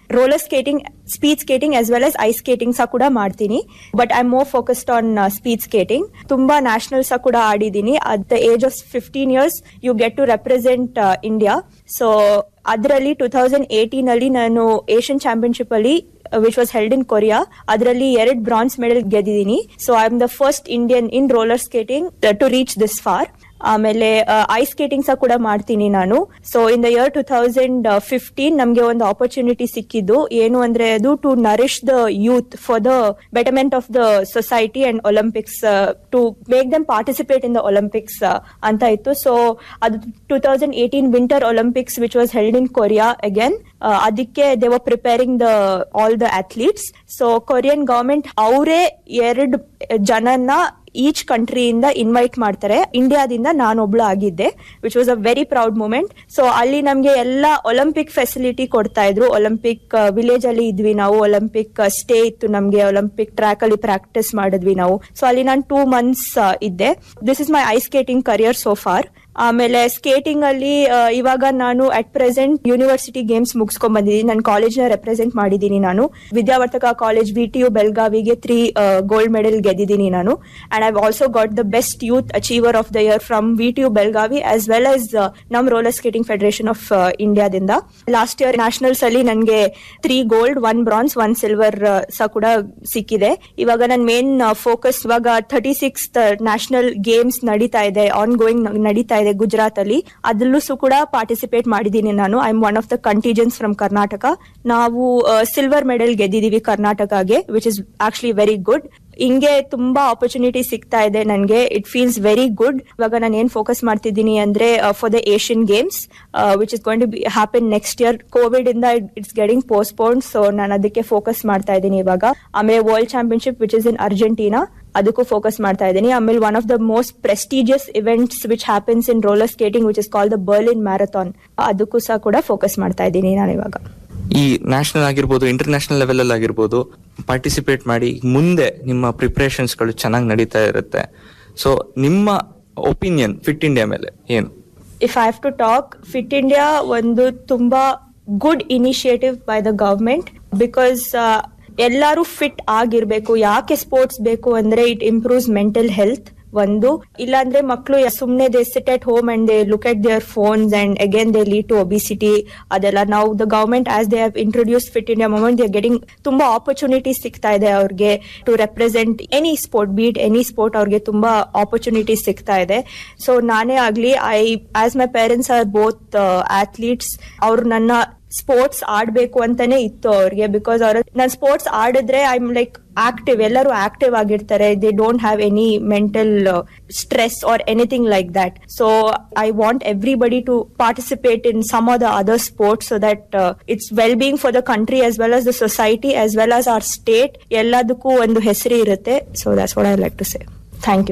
roller skating speed skating as well as ice skating ಸಹ ಕೂಡ ಮಾಡ್ತೀನಿ but I more focused on speed skating ತುಂಬಾ ನ್ಯಾಷನಲ್ ಸಹ ಕೂಡ ಆಡಿದ್ದೀನಿ at the age of fifteen years you get to represent India so ಅದರಲ್ಲಿ two thousand eighteen ಅಲ್ಲಿ ನಾನು ಏಷ್ಯನ್ ಚಾಂಪಿಯನ್ಶಿಪ್ ಅಲ್ಲಿ which was held in Korea ಅದರಲ್ಲಿ ಎರಡು ಬ್ರಾನ್ಸ್ ಮೆಡಲ್ ಗೆದ್ದಿದ್ದೀನಿ so I am the first Indian in roller skating to reach this far ಆಮೇಲೆ ice skating ಸಹ ಕೂಡ ಮಾಡ್ತೀನಿ ನಾನು so in the year two thousand fifteen ನಮಗೆ ಒಂದು ಆಪರ್ಚುನಿಟಿ ಸಿಕ್ಕಿದ್ದು ಏನು ಅಂದ್ರೆ ಅದು to nourish the youth for the betterment of the society and Olympics to make them participate in the Olympics ಅಂತ ಇತ್ತು ಸೊ ಅದು two thousand eighteen winter Olympics which was held in Korea again ಅದಕ್ಕೆ they were preparing the all the athletes so Korean government ಅವರೇ ಎರಡು ಜನನ each ಕಂಟ್ರಿಯಿಂದ invite ಮಾಡ್ತಾರೆ ಇಂಡಿಯಾದಿಂದ ನಾನೊಬ್ಳು ಆಗಿದ್ದೆ which was a very proud moment so ಅಲ್ಲಿ ನಮಗೆ ಎಲ್ಲ ಒಲಿಂಪಿಕ್ ಫೆಸಿಲಿಟಿ ಕೊಡ್ತಾ ಇದ್ರು ಒಲಿಂಪಿಕ್ ವಿಲೇಜ್ ಅಲ್ಲಿ ಇದ್ವಿ ನಾವು ಒಲಿಂಪಿಕ್ ಸ್ಟೇ ಇತ್ತು ನಮಗೆ ಒಲಿಂಪಿಕ್ ಟ್ರ್ಯಾಕ್ ಅಲ್ಲಿ ಪ್ರಾಕ್ಟೀಸ್ ಮಾಡಿದ್ವಿ ನಾವು ಸೊ ಅಲ್ಲಿ ನಾನು ಟೂ ಮಂತ್ಸ್ ಇದ್ದೆ this is my ice skating career so far ಆಮೇಲೆ ಸ್ಕೇಟಿಂಗ್ ಅಲ್ಲಿ ಆ, ಇವಾಗ ನಾನು ಅಟ್ ಪ್ರೆಸೆಂಟ್ ಯೂನಿವರ್ಸಿಟಿ ಗೇಮ್ಸ್ ಮುಗಿಸ್ಕೊಂಡ್ ಬಂದಿದ್ದೀನಿ ನನ್ನ ಕಾಲೇಜ್ ನ ರೆಪ್ರೆಸೆಂಟ್ ಮಾಡಿದ್ದೀನಿ ನಾನು Vidyavardhaka college V T U ಬೆಳಗಾವಿಗೆ ತ್ರೀ ಗೋಲ್ಡ್ ಮೆಡಲ್ ಗೆದ್ದಿದ್ದೀನಿ ನಾನು and I've also got the best youth achiever of the year from V T U Belagavi as well as ನಮ್ ರೋಲರ್ ಸ್ಕೇಟಿಂಗ್ ಫೆಡರೇಷನ್ ಆಫ್ ಇಂಡಿಯಾದಿಂದ last year nationals ಅಲ್ಲಿ ನನಗೆ three gold one bronze one silver ಸಹ ಕೂಡ ಸಿಕ್ಕಿದೆ ಇವಾಗ ನನ್ನ main focus ಇವಾಗ ಥರ್ಟಿ ಸಿಕ್ಸ್ ನ್ಯಾಷನಲ್ ಗೇಮ್ಸ್ ನಡೀತಾ ಇದೆ ಆನ್ ಗೋಯಿಂಗ್ ನಡೀತಾ ಇದೆ ಗುಜರಾತ್ ಅಲ್ಲಿ ಅದ್ರಲ್ಲೂ ಸಹ ಕೂಡ ಪಾರ್ಟಿಸಿಪೇಟ್ ಮಾಡಿದ್ದೀನಿ ನಾನು I am one of the contingents from Karnataka ನಾವು ಸಿಲ್ವರ್ ಮೆಡಲ್ ಗೆದ್ದಿದೀವಿ ಕರ್ನಾಟಕಗೆ which is actually very good ಹಿಂಗೆ ತುಂಬಾ ಆಪರ್ಚುನಿಟಿ ಸಿಗ್ತಾ ಇದೆ ನನಗೆ ಇಟ್ ಫೀಲ್ಸ್ ವೆರಿ ಗುಡ್ ಇವಾಗ ನಾನು ಏನ್ ಫೋಕಸ್ ಮಾಡ್ತಿದ್ದೀನಿ ಅಂದ್ರೆ for the Asian games which is going to be happen next year COVID ಇಂದ ಇಟ್ಸ್ ಗೆಟಿಂಗ್ ಪೋಸ್ಟ್ಪೋನ್ ಸೊ ನಾನು ಅದಕ್ಕೆ ಫೋಕಸ್ ಮಾಡ್ತಾ ಇದ್ದೀನಿ ಇವಾಗ ಆಮೇಲೆ world championship which is in Argentina ಅದಕ್ಕೂ ಫೋಕಸ್ ಮಾಡ್ತಾ ಇದ್ದೀನಿ ಆಮೇಲೆ one of the most prestigious events which happens in roller skating which is call the Berlin marathon ಅದಕ್ಕೂ ಸಹ ಕೂಡ ಫೋಕಸ್ ಮಾಡ್ತಾ ಇದ್ದೀನಿ ನಾನು ಇವಾಗ ಈ ನ್ಯಾಷನಲ್ ಆಗಿರ್ಬೋದು ಇಂಟರ್ನ್ಯಾಷನಲ್ ಲೆವೆಲ್ ಅಲ್ಲಿ ಆಗಿರ್ಬೋದು ಪಾರ್ಟಿಸಿಪೇಟ್ ಮಾಡಿ ಮುಂದೆ ನಿಮ್ಮ ಪ್ರಿಪರೇಷನ್ಸ್ ಗಳು ಚೆನ್ನಾಗಿ ನಡೀತಾ ಇರುತ್ತೆ ಸೊ ನಿಮ್ಮ ಒಪಿನಿಯನ್ ಫಿಟ್ ಇಂಡಿಯಾ ಮೇಲೆ ಏನು if I have to talk fit India ಒಂದು ತುಂಬಾ good initiative by the government because ಎಲ್ಲರೂ ಫಿಟ್ ಆಗಿರ್ಬೇಕು ಯಾಕೆ ಸ್ಪೋರ್ಟ್ಸ್ ಬೇಕು ಅಂದ್ರೆ ಇಟ್ ಇಂಪ್ರೂವ್ಸ್ ಮೆಂಟಲ್ ಹೆಲ್ತ್ ಒಂದು ಇಲ್ಲಾಂದ್ರೆ ಮಕ್ಕಳು ಸುಮ್ನೆ they sit at home and they look at their phones and again they lead to obesity ಅದೆಲ್ಲ ನಾವು the government as they have introduce fit India movement they getting ತುಂಬಾ opportunities ಸಿಗ್ತಾ ಇದೆ ಅವ್ರಿಗೆ to represent any sport beat any sport ಅವ್ರಿಗೆ ತುಂಬಾ opportunities ಸಿಗ್ತಾ ಇದೆ ಸೊ ನಾನೇ ಆಗ್ಲಿ I as my parents are both athletes ಅವ್ರು ನನ್ನ ಸ್ಪೋರ್ಟ್ಸ್ ಆಡ್ಬೇಕು ಅಂತಾನೆ ಇತ್ತು ಅವ್ರಿಗೆ ಬಿಕಾಸ್ ಅವ್ರ ನಾನು ಸ್ಪೋರ್ಟ್ಸ್ ಆಡಿದ್ರೆ ಐ ಆಮ್ ಲೈಕ್ ಆಕ್ಟಿವ್ ಎಲ್ಲರೂ ಆಕ್ಟಿವ್ ಆಗಿರ್ತಾರೆ they don't have any mental stress or anything like that so I want everybody to participate in some of the other sports so that it's well being for the country as well as the society as well as our state ಎಲ್ಲದಕ್ಕೂ ಒಂದು ಹೆಸರು ಇರುತ್ತೆ so that's what I like to say thank you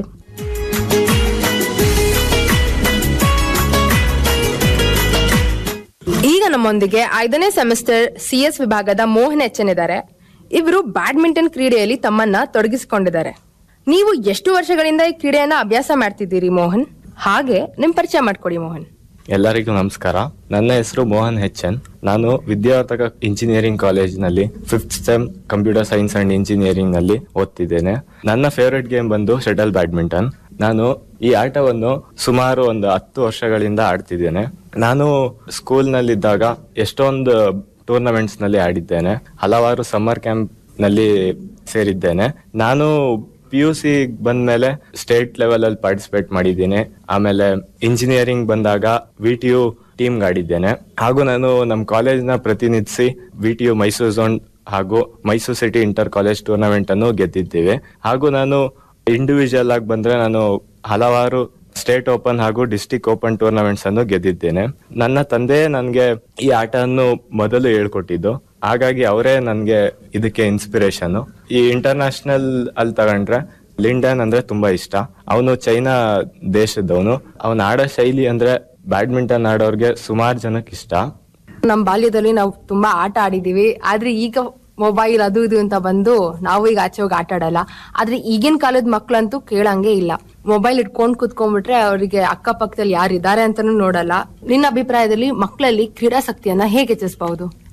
ಈಗ ನಮ್ಮೊಂದಿಗೆ ಐದನೇ semester CS ವಿಭಾಗದ ಮೋಹನ್ ಎಚ್ಚನ್ ಇದ್ದಾರೆ ಇವರು ಬ್ಯಾಡ್ಮಿಂಟನ್ ಕ್ರೀಡೆಯಲ್ಲಿ ತಮ್ಮನ್ನ ತೊಡಗಿಸಿಕೊಂಡಿದ್ದಾರೆ ನೀವು ಎಷ್ಟು ವರ್ಷಗಳಿಂದ ಈ ಕ್ರೀಡೆಯನ್ನ ಅಭ್ಯಾಸ ಮಾಡ್ತಿದ್ದೀರಿ ಮೋಹನ್ ಹಾಗೆ ನಿಮ್ ಪರಿಚಯ ಮಾಡ್ಕೊಡಿ ಮೋಹನ್ ಎಲ್ಲರಿಗೂ ನಮಸ್ಕಾರ ನನ್ನ ಹೆಸರು ಮೋಹನ್ ಹೆಚ್ ಎನ್ ನಾನು ವಿದ್ಯಾವರ್ತಕ ಇಂಜಿನಿಯರಿಂಗ್ ಕಾಲೇಜಿನಲ್ಲಿ fifth sem computer science and engineering ನಲ್ಲಿ ಓದ್ತಿದ್ದೇನೆ ನನ್ನ ಫೇವರೆಟ್ ಗೇಮ್ ಬಂದು ಶಟಲ್ ಬ್ಯಾಡ್ಮಿಂಟನ್ ನಾನು ಈ ಆಟವನ್ನು ಸುಮಾರು ಒಂದು ಹತ್ತು ವರ್ಷಗಳಿಂದ ಆಡ್ತಿದ್ದೇನೆ ನಾನು ಸ್ಕೂಲ್ನಲ್ಲಿದ್ದಾಗ ಎಷ್ಟೊಂದು ಟೂರ್ನಮೆಂಟ್ಸ್ ನಲ್ಲಿ ಆಡಿದ್ದೇನೆ ಹಲವಾರು ಸಮ್ಮರ್ ಕ್ಯಾಂಪ್ ನಲ್ಲಿ ಸೇರಿದ್ದೇನೆ ನಾನು ಪಿ ಯು ಸಿ ಬಂದ್ಮೇಲೆ ಸ್ಟೇಟ್ ಲೆವೆಲ್ ಅಲ್ಲಿ ಪಾರ್ಟಿಸಿಪೇಟ್ ಮಾಡಿದ್ದೀನಿ ಆಮೇಲೆ ಇಂಜಿನಿಯರಿಂಗ್ ಬಂದಾಗ ವಿ ಟಿ ಯು ಟೀಮ್ ಆಡಿದ್ದೇನೆ ಹಾಗೂ ನಾನು ನಮ್ಮ ಕಾಲೇಜ್ನ ಪ್ರತಿನಿಧಿಸಿ V T U Mysuru zone ಹಾಗೂ Mysuru city inter college tournament ಅನ್ನು ಗೆದ್ದಿದ್ದೇವೆ ಹಾಗೂ ನಾನು ಇಂಡಿವಿಜುವಲ್ ಆಗಿ ಬಂದ್ರೆ ನಾನು ಹಲವಾರು ಸ್ಟೇಟ್ ಓಪನ್ ಹಾಗೂ ಡಿಸ್ಟಿಕ್ ಓಪನ್ ಟೂರ್ನಮೆಂಟ್ಸ್ ಅನ್ನು ಗೆದ್ದಿದ್ದೇನೆ ನನ್ನ ತಂದೆ ನನಗೆ ಈ ಆಟವನ್ನು ಮೊದಲು ಹೇಳ್ಕೊಟ್ಟಿದ್ದು ಹಾಗಾಗಿ ಅವರೇ ನನಗೆ ಇದಕ್ಕೆ ಇನ್ಸ್ಪಿರೇಷನ್ ಈ ಇಂಟರ್ನ್ಯಾಷನಲ್ ಅಲ್ಲಿ ತಗೊಂಡ್ರೆ ಲಿಂಡನ್ ಅಂದ್ರೆ ತುಂಬಾ ಇಷ್ಟ ಅವನು ಚೈನಾ ದೇಶದವನು ಅವನ ಆಡೋ ಶೈಲಿ ಅಂದ್ರೆ ಬ್ಯಾಡ್ಮಿಂಟನ್ ಆಡೋರ್ಗೆ ಸುಮಾರು ಜನಕ್ಕೆ ಇಷ್ಟ ನಮ್ ಬಾಲ್ಯದಲ್ಲಿ ನಾವು ತುಂಬಾ ಆಟ ಆಡಿದೀವಿ ಆದ್ರೆ ಈಗ ಮೊಬೈಲ್ ಅದು ಇದು ಅಂತ ಬಂದು ನಾವು ಈಗ ಆಚೆ ಹೋಗಿ ಆಟ ಆಡಲ್ಲ ಆದ್ರೆ ಈಗಿನ ಕಾಲದ ಮಕ್ಳಂತೂ ಕೇಳಂಗೆ ಇಲ್ಲ ಮೊಬೈಲ್ ಇಟ್ಕೊಂಡ್ ಕುತ್ಕೊಂಡ್ಬಿಟ್ರೆ ಅವರಿಗೆ ಅಕ್ಕಪಕ್ಕದಲ್ಲಿ ಯಾರಿದ್ದಾರೆ ಅಂತಾನು ನೋಡಲ್ಲ ನಿನ್ನ ಅಭಿಪ್ರಾಯದಲ್ಲಿ ಮಕ್ಕಳಲ್ಲಿ ಕ್ರೀಡಾಸಕ್ತಿಯನ್ನ ಹೇಗೆ ಹೆಚ್ಚಿಸಬಹುದು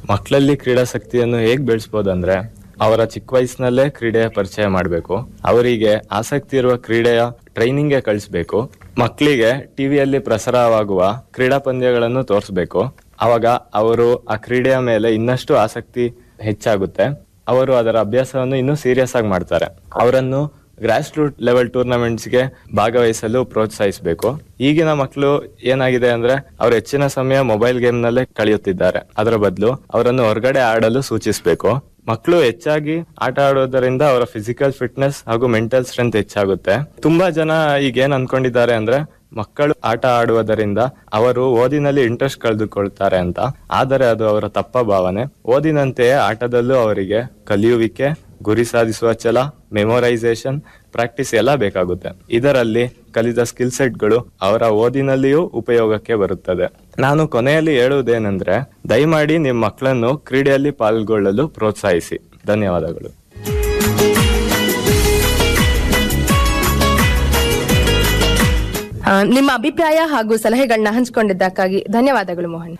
ಮಕ್ಕಳಲ್ಲಿ ಕ್ರೀಡಾಸಕ್ತಿಯನ್ನು ಹೇಗ್ ಬೆಳೆಸ್ಬೋದಂದ್ರೆ ಅವರ ಚಿಕ್ಕ ವಯಸ್ಸಿನಲ್ಲೇ ಕ್ರೀಡೆಯ ಪರಿಚಯ ಮಾಡಬೇಕು ಅವರಿಗೆ ಆಸಕ್ತಿ ಇರುವ ಕ್ರೀಡೆಯ ಟ್ರೈನಿಂಗ್ಗೆ ಕಳಿಸ್ಬೇಕು ಮಕ್ಕಳಿಗೆ ಟಿವಿಯಲ್ಲಿ ಪ್ರಸಾರವಾಗುವ ಕ್ರೀಡಾ ಪಂದ್ಯಗಳನ್ನು ತೋರಿಸ್ಬೇಕು ಅವಾಗ ಅವರು ಆ ಕ್ರೀಡೆಯ ಮೇಲೆ ಇನ್ನಷ್ಟು ಆಸಕ್ತಿ ಹೆಚ್ಚಾಗುತ್ತೆ ಅವರು ಅದರ ಅಭ್ಯಾಸವನ್ನು ಇನ್ನೂ ಸೀರಿಯಸ್ ಆಗಿ ಮಾಡ್ತಾರೆ ಅವರನ್ನು ಗ್ರಾಸ್ ರೂಟ್ ಲೆವೆಲ್ ಟೂರ್ನಮೆಂಟ್ಸ್ಗೆ ಭಾಗವಹಿಸಲು ಪ್ರೋತ್ಸಾಹಿಸಬೇಕು ಈಗಿನ ಮಕ್ಕಳು ಏನಾಗಿದೆ ಅಂದ್ರೆ ಅವ್ರು ಹೆಚ್ಚಿನ ಸಮಯ ಮೊಬೈಲ್ ಗೇಮ್ ನಲ್ಲೇ ಕಳೆಯುತ್ತಿದ್ದಾರೆ ಅದರ ಬದಲು ಅವರನ್ನು ಹೊರಗಡೆ ಆಡಲು ಸೂಚಿಸಬೇಕು ಮಕ್ಕಳು ಹೆಚ್ಚಾಗಿ ಆಟ ಆಡೋದರಿಂದ ಅವರ ಫಿಸಿಕಲ್ ಫಿಟ್ನೆಸ್ ಹಾಗೂ ಮೆಂಟಲ್ ಸ್ಟ್ರೆಂತ್ ಹೆಚ್ಚಾಗುತ್ತೆ ತುಂಬಾ ಜನ ಈಗ ಏನ್ ಅನ್ಕೊಂಡಿದ್ದಾರೆ ಅಂದ್ರೆ ಮಕ್ಕಳು ಆಟ ಆಡುವುದರಿಂದ ಅವರು ಓದಿನಲ್ಲಿ ಇಂಟ್ರೆಸ್ಟ್ ಕಳೆದುಕೊಳ್ತಾರೆ ಅಂತ ಆದರೆ ಅದು ಅವರ ತಪ್ಪ ಭಾವನೆ ಓದಿನಂತೆಯೇ ಆಟದಲ್ಲೂ ಅವರಿಗೆ ಕಲಿಯುವಿಕೆ ಗುರಿ ಸಾಧಿಸುವ ಛಲ ಮೆಮೊರೈಸೇಷನ್ ಪ್ರಾಕ್ಟೀಸ್ ಎಲ್ಲ ಬೇಕಾಗುತ್ತೆ ಇದರಲ್ಲಿ ಕಲಿತ ಸ್ಕಿಲ್ ಸೆಟ್ಗಳು ಅವರ ಓದಿನಲ್ಲಿಯೂ ಉಪಯೋಗಕ್ಕೆ ಬರುತ್ತದೆ ನಾನು ಕೊನೆಯಲ್ಲಿ ಹೇಳುವುದೇನೆಂದ್ರೆ ದಯಮಾಡಿ ನಿಮ್ಮ ಮಕ್ಕಳನ್ನು ಕ್ರೀಡೆಯಲ್ಲಿ ಪಾಲ್ಗೊಳ್ಳಲು ಪ್ರೋತ್ಸಾಹಿಸಿ ಧನ್ಯವಾದಗಳು ಆ, ನಿಮ್ಮ ಅಭಿಪ್ರಾಯ ಹಾಗೂ ಸಲಹೆಗಳನ್ನ ಹಂಚಿಕೊಂಡಿದ್ದಕ್ಕಾಗಿ ಧನ್ಯವಾದಗಳು ಮೋಹನ್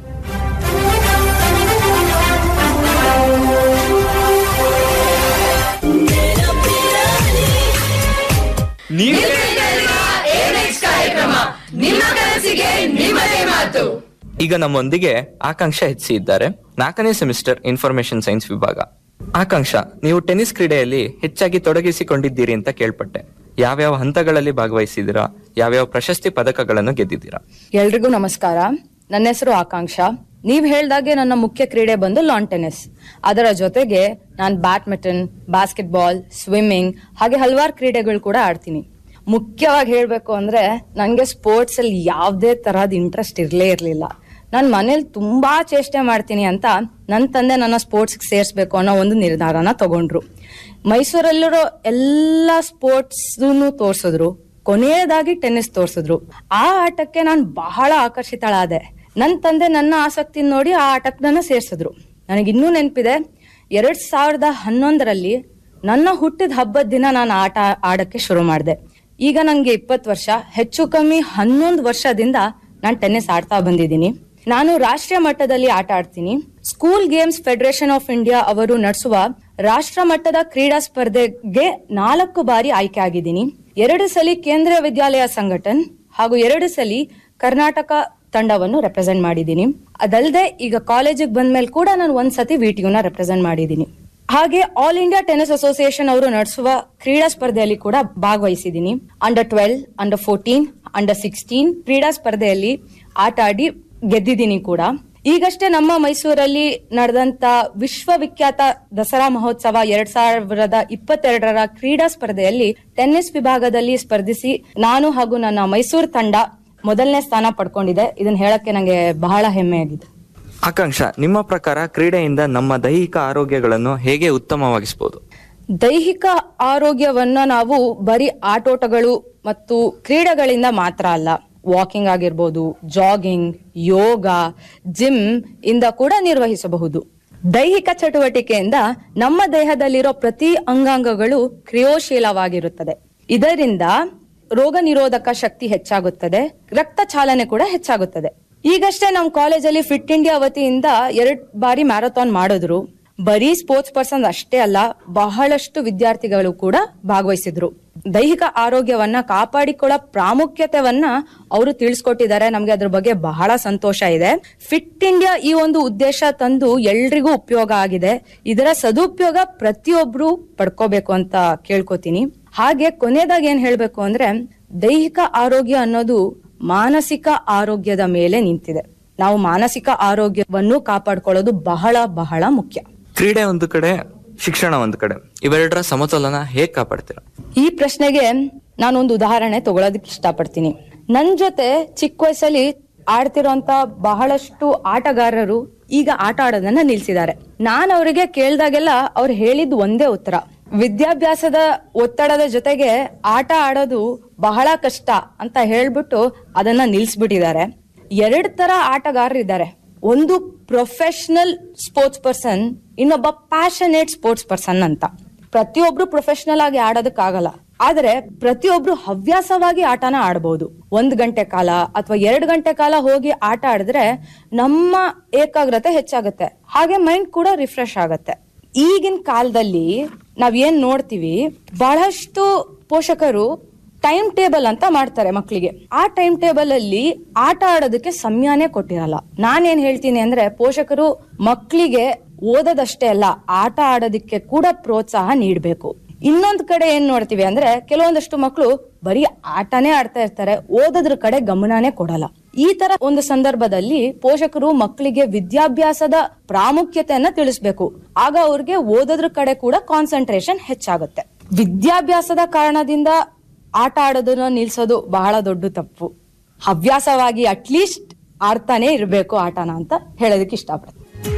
ನಿಮ್ಮ ಕನಸಿಗೆ ನಿಮ್ಮದೇ ಮಾತು ಈಗ ನಮ್ಮೊಂದಿಗೆ ಆಕಾಂಕ್ಷ ಹೆಚ್ಚಿ ಇದ್ದಾರೆ ನಾಲ್ಕನೇ ಸೆಮಿಸ್ಟರ್ ಇನ್ಫಾರ್ಮೇಶನ್ ಸೈನ್ಸ್ ವಿಭಾಗ ಆಕಾಂಕ್ಷ ನೀವು ಟೆನ್ನಿಸ್ ಕ್ರೀಡೆಯಲ್ಲಿ ಹೆಚ್ಚಾಗಿ ತೊಡಗಿಸಿಕೊಂಡಿದ್ದೀರಿ ಅಂತ ಕೇಳ್ಪಟ್ಟೆ ಯಾವ್ಯಾವ ಹಂತಗಳಲ್ಲಿ ಭಾಗವಹಿಸಿದ್ದೀರಾ ಯಾವ್ಯಾವ ಪ್ರಶಸ್ತಿ ಪದಕಗಳನ್ನು ಗೆದ್ದಿದ್ದೀರಾ ಎಲ್ರಿಗೂ ನಮಸ್ಕಾರ ನನ್ನ ಹೆಸರು ಆಕಾಂಕ್ಷ ನೀವ್ ಹೇಳ್ದಾಗೆ ನನ್ನ ಮುಖ್ಯ ಕ್ರೀಡೆ ಬಂದು ಲಾನ್ ಟೆನ್ನಿಸ್ ಅದರ ಜೊತೆಗೆ ನಾನು ಬ್ಯಾಡ್ಮಿಂಟನ್ ಬಾಸ್ಕೆಟ್ ಬಾಲ್ ಸ್ವಿಮ್ಮಿಂಗ್ ಹಾಗೆ ಹಲವಾರು ಕ್ರೀಡೆಗಳು ಕೂಡ ಆಡ್ತೀನಿ ಮುಖ್ಯವಾಗಿ ಹೇಳ್ಬೇಕು ಅಂದ್ರೆ ನನಗೆ ಸ್ಪೋರ್ಟ್ಸ್ ಅಲ್ಲಿ ಯಾವುದೇ ತರಹದ ಇಂಟ್ರೆಸ್ಟ್ ಇರ್ಲೇ ಇರ್ಲಿಲ್ಲ ನಾನು ಮನೇಲಿ ತುಂಬಾ ಚೇಷ್ಟೆ ಮಾಡ್ತೀನಿ ಅಂತ ನನ್ನ ತಂದೆ ನನ್ನ ಸ್ಪೋರ್ಟ್ಸ್ ಸೇರಿಸ್ಬೇಕು ಅನ್ನೋ ಒಂದು ನಿರ್ಧಾರನ ತಗೊಂಡ್ರು ಮೈಸೂರಲ್ಲಿರೋ ಎಲ್ಲ ಸ್ಪೋರ್ಟ್ಸ್ ತೋರ್ಸಿದ್ರು ಕೊನೆಯದಾಗಿ ಟೆನ್ನಿಸ್ ತೋರ್ಸಿದ್ರು ಆ ಆಟಕ್ಕೆ ನಾನು ಬಹಳ ಆಕರ್ಷಿತಳಾದೆ ನನ್ನ ತಂದೆ ನನ್ನ ಆಸಕ್ತಿ ನೋಡಿ ಆ ಆಟಕ್ಕೆ ನನ್ನ ಸೇರ್ಸಿದ್ರು ನನಗಿನ್ನೂ ನೆನಪಿದೆ ಎರಡ್ ಸಾವಿರದ ಹನ್ನೊಂದರಲ್ಲಿ ನನ್ನ ಹುಟ್ಟಿದ ಹಬ್ಬದ ದಿನ ನಾನು ಆಟ ಆಡಕ್ಕೆ ಶುರು ಮಾಡಿದೆ ಈಗ ನನಗೆ ಇಪ್ಪತ್ತು ವರ್ಷ ಹೆಚ್ಚು ಕಮ್ಮಿ ಹನ್ನೊಂದು ವರ್ಷದಿಂದ ನಾನು ಟೆನ್ನಿಸ್ ಆಡ್ತಾ ಬಂದಿದ್ದೀನಿ ನಾನು ರಾಷ್ಟ್ರೀಯ ಮಟ್ಟದಲ್ಲಿ ಆಟ ಆಡ್ತೀನಿ school games federation of India ಅವರು ನಡೆಸುವ ರಾಷ್ಟ್ರ ಮಟ್ಟದ ಕ್ರೀಡಾ ಸ್ಪರ್ಧೆಗೆ ನಾಲ್ಕು ಬಾರಿ ಆಯ್ಕೆ ಆಗಿದ್ದೀನಿ ಎರಡು ಸಲಿ ಕೇಂದ್ರೀಯ ವಿದ್ಯಾಲಯ ಸಂಘಟನ್ ಹಾಗೂ ಎರಡು ಸಲಿ ಕರ್ನಾಟಕ ತಂಡವನ್ನು ರೆಪ್ರೆಸೆಂಟ್ ಮಾಡಿದ್ದೀನಿ ಅದಲ್ಲದೆ ಈಗ ಕಾಲೇಜಿಗೆ ಬಂದ್ಮೇಲೆ ಕೂಡ ನಾನು ಒಂದ್ಸತಿ ವಿಟಿಯುನ ರೆಪ್ರೆಸೆಂಟ್ ಮಾಡಿದ್ದೀನಿ ಹಾಗೆ ಆಲ್ ಇಂಡಿಯಾ ಟೆನ್ನಿಸ್ ಅಸೋಸಿಯೇಷನ್ ಅವರು ನಡೆಸುವ ಕ್ರೀಡಾ ಸ್ಪರ್ಧೆಯಲ್ಲಿ ಕೂಡ ಭಾಗವಹಿಸಿದ್ದೀನಿ under twelve under fourteen under sixteen ಕ್ರೀಡಾ ಸ್ಪರ್ಧೆಯಲ್ಲಿ ಆಟ ಆಡಿ ಗೆದ್ದಿದ್ದೀನಿ ಕೂಡ ಈಗಷ್ಟೇ ನಮ್ಮ ಮೈಸೂರಲ್ಲಿ ನಡೆದಂತ ವಿಶ್ವವಿಖ್ಯಾತ ದಸರಾ ಮಹೋತ್ಸವ ಎರಡ್ ಸಾವಿರದ ಇಪ್ಪತ್ತೆರಡರ ಕ್ರೀಡಾ ಸ್ಪರ್ಧೆಯಲ್ಲಿ ಟೆನ್ನಿಸ್ ವಿಭಾಗದಲ್ಲಿ ಸ್ಪರ್ಧಿಸಿ ನಾನು ಹಾಗೂ ನನ್ನ ಮೈಸೂರು ತಂಡ ಮೊದಲನೇ ಸ್ಥಾನ ಪಡ್ಕೊಂಡಿದೆ ಇದನ್ನ ಹೇಳಕ್ಕೆ ನಂಗೆ ಬಹಳ ಹೆಮ್ಮೆ ಆಗಿದೆ ಆಕಾಂಕ್ಷ ನಿಮ್ಮ ಪ್ರಕಾರ ಕ್ರೀಡೆಯಿಂದ ನಮ್ಮ ದೈಹಿಕ ಆರೋಗ್ಯಗಳನ್ನು ಹೇಗೆ ಉತ್ತಮವಾಗಿಸಬಹುದು ದೈಹಿಕ ಆರೋಗ್ಯವನ್ನ ನಾವು ಬರೀ ಆಟೋಟಗಳು ಮತ್ತು ಕ್ರೀಡೆಗಳಿಂದ ಮಾತ್ರ ಅಲ್ಲ ವಾಕಿಂಗ್ ಆಗಿರ್ಬೋದು ಜಾಗಿಂಗ್ ಯೋಗ ಜಿಮ್ ಇಂದ ಕೂಡ ನಿರ್ವಹಿಸಬಹುದು ದೈಹಿಕ ಚಟುವಟಿಕೆಯಿಂದ ನಮ್ಮ ದೇಹದಲ್ಲಿರೋ ಪ್ರತಿ ಅಂಗಾಂಗಗಳು ಕ್ರಿಯೋಶೀಲವಾಗಿರುತ್ತದೆ ಇದರಿಂದ ರೋಗ ನಿರೋಧಕ ಶಕ್ತಿ ಹೆಚ್ಚಾಗುತ್ತದೆ ರಕ್ತ ಚಾಲನೆ ಕೂಡ ಹೆಚ್ಚಾಗುತ್ತದೆ ಈಗಷ್ಟೇ ನಮ್ಮ ಕಾಲೇಜಲ್ಲಿ ಫಿಟ್ ಇಂಡಿಯಾ ವತಿಯಿಂದ ಎರಡ್ ಬಾರಿ ಮ್ಯಾರಥಾನ್ ಮಾಡಿದ್ರು ಬರೀ ಸ್ಪೋರ್ಟ್ಸ್ ಪರ್ಸನ್ ಅಷ್ಟೇ ಅಲ್ಲ ಬಹಳಷ್ಟು ವಿದ್ಯಾರ್ಥಿಗಳು ಕೂಡ ಭಾಗವಹಿಸಿದ್ರು ದೈಹಿಕ ಆರೋಗ್ಯವನ್ನ ಕಾಪಾಡಿಕೊಳ್ಳೋ ಪ್ರಾಮುಖ್ಯತೆವನ್ನ ಅವರು ತಿಳಿಸ್ಕೊಟ್ಟಿದ್ದಾರೆ ನಮ್ಗೆ ಅದ್ರ ಬಗ್ಗೆ ಬಹಳ ಸಂತೋಷ ಇದೆ ಫಿಟ್ ಇಂಡಿಯಾ ಈ ಒಂದು ಉದ್ದೇಶ ತಂದು ಎಲ್ರಿಗೂ ಉಪಯೋಗ ಆಗಿದೆ ಇದರ ಸದುಪಯೋಗ ಪ್ರತಿಯೊಬ್ರು ಪಡ್ಕೋಬೇಕು ಅಂತ ಕೇಳ್ಕೊತೀನಿ ಹಾಗೆ ಕೊನೆಯದಾಗಿ ಏನ್ ಹೇಳ್ಬೇಕು ಅಂದ್ರೆ ದೈಹಿಕ ಆರೋಗ್ಯ ಅನ್ನೋದು ಮಾನಸಿಕ ಆರೋಗ್ಯದ ಮೇಲೆ ನಿಂತಿದೆ ನಾವು ಮಾನಸಿಕ ಆರೋಗ್ಯವನ್ನು ಕಾಪಾಡ್ಕೊಳ್ಳೋದು ಬಹಳ ಬಹಳ ಮುಖ್ಯ ಕ್ರೀಡೆ ಒಂದು ಕಡೆ ಶಿಕ್ಷಣ ಒಂದು ಕಡೆ ಇವೆರಡರ ಸಮತೋಲನ ಹೇಗ್ ಕಾಪಾಡ್ತೀರಾ ಈ ಪ್ರಶ್ನೆಗೆ ನಾನೊಂದು ಉದಾಹರಣೆ ತಗೊಳೋದಕ್ಕೆ ಇಷ್ಟಪಡ್ತೀನಿ ನನ್ ಜೊತೆ ಚಿಕ್ಕ ವಯಸ್ಸಲ್ಲಿ ಆಡ್ತಿರೋಂತ ಬಹಳಷ್ಟು ಆಟಗಾರರು ಈಗ ಆಟ ಆಡೋದನ್ನ ನಿಲ್ಸಿದ್ದಾರೆ ನಾನ್ ಅವರಿಗೆ ಕೇಳ್ದಾಗೆಲ್ಲ ಅವ್ರು ಹೇಳಿದ್ ಒಂದೇ ಉತ್ತರ ವಿದ್ಯಾಭ್ಯಾಸದ ಒತ್ತಡದ ಜೊತೆಗೆ ಆಟ ಆಡೋದು ಬಹಳ ಕಷ್ಟ ಅಂತ ಹೇಳ್ಬಿಟ್ಟು ಅದನ್ನ ನಿಲ್ಸ್ಬಿಟ್ಟಿದ್ದಾರೆ ಎರಡ್ ತರ ಆಟಗಾರರಿದ್ದಾರೆ ಒಂದು ಪ್ರೊಫೆಷನಲ್ ಸ್ಪೋರ್ಟ್ಸ್ ಪರ್ಸನ್ ಇನ್ನೊಬ್ಬ ಪ್ಯಾಷನೇಟ್ ಸ್ಪೋರ್ಟ್ಸ್ ಪರ್ಸನ್ ಅಂತ ಪ್ರತಿಯೊಬ್ರು ಪ್ರೊಫೆಷನಲ್ ಆಗಿ ಆಡೋದಕ್ಕಾಗಲ್ಲ ಆದ್ರೆ ಪ್ರತಿಯೊಬ್ರು ಹವ್ಯಾಸವಾಗಿ ಆಟನ ಆಡಬಹುದು ಒಂದ್ ಗಂಟೆ ಕಾಲ ಅಥವಾ ಎರಡು ಗಂಟೆ ಕಾಲ ಹೋಗಿ ಆಟ ಆಡಿದ್ರೆ ನಮ್ಮ ಏಕಾಗ್ರತೆ ಹೆಚ್ಚಾಗುತ್ತೆ ಹಾಗೆ ಮೈಂಡ್ ಕೂಡ ರಿಫ್ರೆಶ್ ಆಗತ್ತೆ ಈಗಿನ ಕಾಲದಲ್ಲಿ ನಾವ್ ಏನ್ ನೋಡ್ತೀವಿ ಬಹಳಷ್ಟು ಪೋಷಕರು ಟೈಮ್ ಟೇಬಲ್ ಅಂತ ಮಾಡ್ತಾರೆ ಮಕ್ಕಳಿಗೆ ಆ ಟೈಮ್ ಟೇಬಲ್ ಅಲ್ಲಿ ಆಟ ಆಡೋದಕ್ಕೆ ಸಮಯನೇ ಕೊಟ್ಟಿರಲ್ಲ ನಾನೇನ್ ಹೇಳ್ತೀನಿ ಅಂದ್ರೆ ಪೋಷಕರು ಮಕ್ಕಳಿಗೆ ಓದೋದಷ್ಟೇ ಅಲ್ಲ ಆಟ ಆಡೋದಕ್ಕೆ ಕೂಡ ಪ್ರೋತ್ಸಾಹ ನೀಡಬೇಕು ಇನ್ನೊಂದ್ ಕಡೆ ಏನ್ ನೋಡ್ತೀವಿ ಅಂದ್ರೆ ಕೆಲವೊಂದಷ್ಟು ಮಕ್ಕಳು ಬರೀ ಆಟನೇ ಆಡ್ತಾ ಇರ್ತಾರೆ ಓದೋದ್ರ ಕಡೆ ಗಮನನೇ ಕೊಡಲ್ಲ ಈ ತರ ಒಂದು ಸಂದರ್ಭದಲ್ಲಿ ಪೋಷಕರು ಮಕ್ಕಳಿಗೆ ವಿದ್ಯಾಭ್ಯಾಸದ ಪ್ರಾಮುಖ್ಯತೆಯನ್ನ ತಿಳಿಸ್ಬೇಕು ಆಗ ಅವ್ರಿಗೆ ಓದೋದ್ರ ಕಡೆ ಕೂಡ ಕಾನ್ಸಂಟ್ರೇಷನ್ ಹೆಚ್ಚಾಗುತ್ತೆ ವಿದ್ಯಾಭ್ಯಾಸದ ಕಾರಣದಿಂದ ಆಟ ಆಡೋದನ್ನ ನಿಲ್ಸೋದು ಬಹಳ ದೊಡ್ಡ ತಪ್ಪು ಹವ್ಯಾಸವಾಗಿ ಅಟ್ಲೀಸ್ಟ್ ಆಡ್ತಾನೆ ಇರಬೇಕು ಆಟನ ಅಂತ ಹೇಳೋದಕ್ಕೆ ಇಷ್ಟಪಡ್ತೀನಿ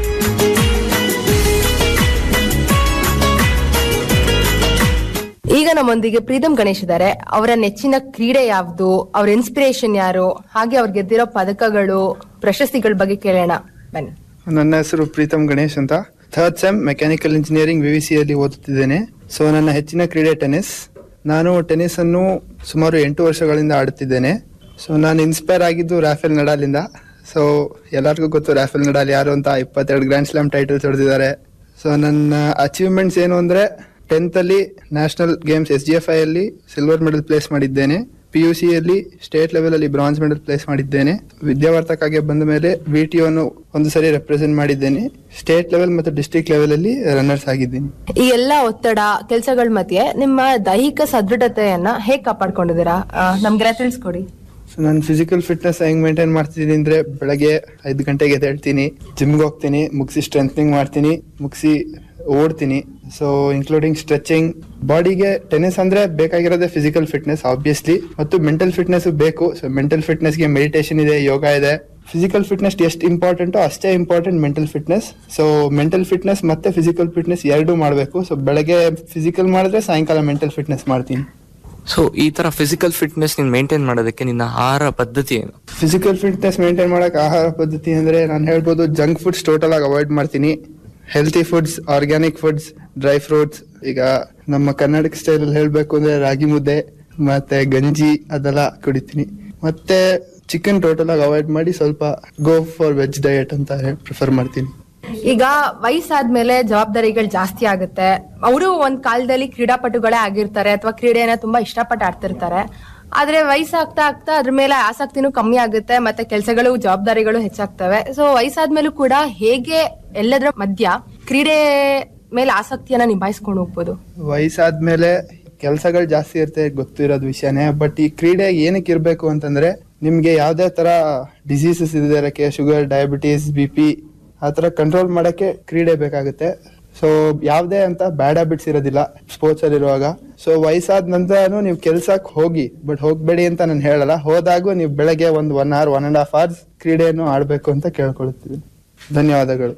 ಈಗ ನಮ್ಮೊಂದಿಗೆ ಪ್ರೀತಮ್ ಗಣೇಶ್ ಇದ್ದಾರೆ ಅವರ ನೆಚ್ಚಿನ ಕ್ರೀಡೆ ಯಾವ್ದು ಅವ್ರ ಇನ್ಸ್ಪಿರೇಷನ್ ಯಾರು ಹಾಗೆ ಅವ್ರು ಗೆದ್ದಿರೋ ಪದಕಗಳು ಪ್ರಶಸ್ತಿಗಳ ಬಗ್ಗೆ ಕೇಳೋಣ ಬನ್ನಿ ನನ್ನ ಹೆಸರು ಪ್ರೀತಮ್ ಗಣೇಶ್ ಅಂತ third sem mechanical engineering V C ಅಲ್ಲಿ ಓದುತ್ತಿದ್ದೇನೆ ಸೊ ನನ್ನ ಹೆಚ್ಚಿನ ಕ್ರೀಡೆ ಟೆನ್ನಿಸ್ ನಾನು ಟೆನ್ನಿಸ್ ಅನ್ನು ಸುಮಾರು ಎಂಟು ವರ್ಷಗಳಿಂದ ಆಡುತ್ತಿದ್ದೇನೆ ಸೊ ನಾನು ಇನ್ಸ್ಪೈರ್ ಆಗಿದ್ದು ರಾಫೆಲ್ ನಡಾಲಿಂದ ಸೊ ಎಲ್ಲರಿಗೂ ಗೊತ್ತು ರಾಫೆಲ್ ನಡಾಲ್ ಯಾರು ಅಂತ ಇಪ್ಪತ್ತೆರಡು ಗ್ರ್ಯಾಂಡ್ ಸ್ಲಾಮ್ ಟೈಟಲ್ಸ್ ಹೊಡೆದಿದ್ದಾರೆ ಸೊ ನನ್ನ ಅಚೀವ್ಮೆಂಟ್ಸ್ ಏನು ಅಂದ್ರೆ ಟೆಂತ್ ಅಲ್ಲಿ national games S G F I ಅಲ್ಲಿ ಸಿಲ್ವರ್ ಮೆಡಲ್ ಪ್ಲೇಸ್ ಮಾಡಿದ್ದೇನೆ ಪಿ ಯು ಸಿ ಅಲ್ಲಿ ಸ್ಟೇಟ್ ಲೆವೆಲ್ ಅಲ್ಲಿ ಬ್ರಾನ್ಸ್ ಮೆಡಲ್ ಪ್ಲೇಸ್ ಮಾಡಿದ್ದೇನೆ ವಿದ್ಯಾವರ್ತಕ್ಕಾಗಿ ಬಂದ ಮೇಲೆ ವಿ ಟಿ ಅನ್ನು ಒಂದು ಸರಿ ರೆಪ್ರೆಸೆಂಟ್ ಮಾಡಿದ್ದೇನೆ ಸ್ಟೇಟ್ ಲೆವೆಲ್ ಮತ್ತು ಡಿಸ್ಟ್ರಿಕ್ಟ್ ಲೆವೆಲ್ ಅಲ್ಲಿ ರನ್ನರ್ಸ್ ಆಗಿದ್ದೀನಿ ಈ ಎಲ್ಲಾ ಒತ್ತಡ ಕೆಲಸಗಳ ಮಧ್ಯೆ ನಿಮ್ಮ ದೈಹಿಕ ಸದೃಢತೆಯನ್ನ ಹೇಗ್ ಕಾಪಾಡ್ಕೊಂಡಿದ್ದೀರಾ ಆ, ನಮ್ಗೆಲ್ಲ ತಿಳಿಸ್ಕೊಡಿ ಸೊ ನಾನು ಫಿಸಿಕಲ್ ಫಿಟ್ನೆಸ್ ಹೆಂಗ್ ಮೇಂಟೈನ್ ಮಾಡ್ತಿದ್ದೀನಿ ಅಂದ್ರೆ ಬೆಳಗ್ಗೆ ಐದು ಗಂಟೆಗೆ ಎದ್ದೇಳ್ತೀನಿ ಜಿಮ್ಗೆ ಹೋಗ್ತೀನಿ ಮುಗಿಸಿ ಸ್ಟ್ರೆಂಥನಿಂಗ್ ಮಾಡ್ತೀನಿ ಮುಗಿಸಿ ಓಡ್ತೀನಿ ಸೊ ಇನ್ಕ್ಲೂಡಿಂಗ್ ಸ್ಟ್ರೆಚಿಂಗ್ ಬಾಡಿಗೆ ಟೆನ್ನಿಸ್ ಅಂದ್ರೆ ಬೇಕಾಗಿರೋದೇ ಫಿಸಿಕಲ್ ಫಿಟ್ನೆಸ್ ಆಬ್ವಿಯಸ್ಲಿ ಮತ್ತು ಮೆಂಟಲ್ ಫಿಟ್ನೆಸ್ ಬೇಕು ಸೊ ಮೆಂಟಲ್ ಫಿಟ್ನೆಸ್ಗೆ ಮೆಡಿಟೇಷನ್ ಇದೆ ಯೋಗ ಇದೆ ಫಿಸಿಕಲ್ ಫಿಟ್ನೆಸ್ ಎಷ್ಟು ಇಂಪಾರ್ಟೆಂಟೋ ಅಷ್ಟೇ important mental fitness so mental fitness ಮತ್ತೆ ಫಿಸಿಕಲ್ ಫಿಟ್ನೆಸ್ ಎರಡೂ ಮಾಡಬೇಕು ಸೊ ಬೆಳಗ್ಗೆ ಫಿಸಿಕಲ್ ಮಾಡಿದ್ರೆ ಸಾಯಂಕಾಲ ಮೆಂಟಲ್ ಫಿಟ್ನೆಸ್ ಮಾಡ್ತೀನಿ ಸೊ ಈ ತರ ಫಿಸಿಕಲ್ ಫಿಟ್ನೆಸ್ ನೀನ್ ಮೇಂಟೈನ್ ಮಾಡೋದಕ್ಕೆ ನಿನ್ನ ಆಹಾರ ಪದ್ಧತಿ ಏನು ಫಿಸಿಕಲ್ ಫಿಟ್ನೆಸ್ ಮೇಂಟೈನ್ ಮಾಡಕ್ ಆಹಾರ ಪದ್ಧತಿ ಅಂದ್ರೆ ನಾನು ಹೇಳ್ಬೋದು ಜಂಕ್ ಫುಡ್ಸ್ ಟೋಟಲ್ ಆಗಿ ಅವಾಯ್ಡ್ ಮಾಡ್ತೀನಿ healthy foods organic foods dry fruits ಈಗ ನಮ್ಮ ಕರ್ನಾಟಕ ಸ್ಟೈಲ್ ಅಲ್ಲಿ ಹೇಳ್ಬೇಕು ಅಂದ್ರೆ ರಾಗಿ ಮುದ್ದೆ ಮತ್ತೆ ಗಂಜಿ ಅದೆಲ್ಲ ಕುಡಿತೀನಿ ಮತ್ತೆ ಚಿಕನ್ ಟೋಟಲ್ ಆಗಿ ಅವಾಯ್ಡ್ ಮಾಡಿ ಸ್ವಲ್ಪ ಗೋ ಫಾರ್ ವೆಜ್ ಡಯಟ್ ಅಂತ ಪ್ರಿಫರ್ ಮಾಡ್ತೀನಿ ಈಗ ವಯಸ್ಸಾದ್ಮೇಲೆ ಜವಾಬ್ದಾರಿಗಳು ಜಾಸ್ತಿ ಆಗುತ್ತೆ ಅವರು ಒಂದ್ ಕಾಲದಲ್ಲಿ ಕ್ರೀಡಾಪಟುಗಳೇ ಆಗಿರ್ತಾರೆ ಅಥವಾ ಕ್ರೀಡೆಯನ್ನ ತುಂಬಾ ಇಷ್ಟಪಟ್ಟು ಆಡ್ತಿರ್ತಾರೆ ಆದ್ರೆ ವಯಸ್ಸಾಗ್ತಾ ಆಗ್ತಾ ಅದ್ರ ಮೇಲೆ ಆಸಕ್ತಿನೂ ಕಮ್ಮಿ ಆಗುತ್ತೆ ಮತ್ತೆ ಕೆಲಸಗಳು ಜವಾಬ್ದಾರಿಗಳು ಹೆಚ್ಚಾಗ್ತವೆ ಸೊ ವಯಸ್ಸಾದ್ಮೇಲೂ ಕೂಡ ಹೇಗೆ ಎಲ್ಲದರ ಮಧ್ಯ ಕ್ರೀಡೆ ಮೇಲೆ ಆಸಕ್ತಿಯನ್ನ ನಿಭಾಯಿಸ್ಕೊಂಡು ಹೋಗ್ಬೋದು ವಯಸ್ಸಾದ್ಮೇಲೆ ಕೆಲಸಗಳು ಜಾಸ್ತಿ ಇರುತ್ತೆ ಗೊತ್ತಿರೋದು ವಿಷಯನೇ ಬಟ್ ಈ ಕ್ರೀಡೆ ಏನಕ್ಕೆ ಇರಬೇಕು ಅಂತಂದ್ರೆ ನಿಮ್ಗೆ ಯಾವ್ದೇ ತರ ಡಿಸೀಸಸ್ ಇರೋದಕ್ಕೆ ಶುಗರ್ ಡಯಾಬಿಟೀಸ್ ಬಿ ಪಿ ಆ ತರ ಕಂಟ್ರೋಲ್ ಮಾಡಕ್ಕೆ ಕ್ರೀಡೆ ಬೇಕಾಗುತ್ತೆ ಸೊ ಯಾವ್ದೇ ಅಂತ ಬ್ಯಾಡ್ ಹ್ಯಾಬಿಟ್ಸ್ ಇರೋದಿಲ್ಲ ಸ್ಪೋರ್ಟ್ಸ್ ಅಲ್ಲಿ ಇರುವಾಗ ಸೊ ವಯಸ್ಸಾದ ನಂತರನು ನೀವು ಕೆಲ್ಸಕ್ಕೆ ಹೋಗಿ ಬಟ್ ಹೋಗ್ಬೇಡಿ ಅಂತ ನಾನು ಹೇಳಲ್ಲ ಹೋದಾಗೂ ನೀವು ಬೆಳಗ್ಗೆ ಒಂದು one hour one and half hours ಕ್ರೀಡೆಯನ್ನು ಆಡ್ಬೇಕು ಅಂತ ಕೇಳ್ಕೊಳ್ತೀನಿ ಧನ್ಯವಾದಗಳು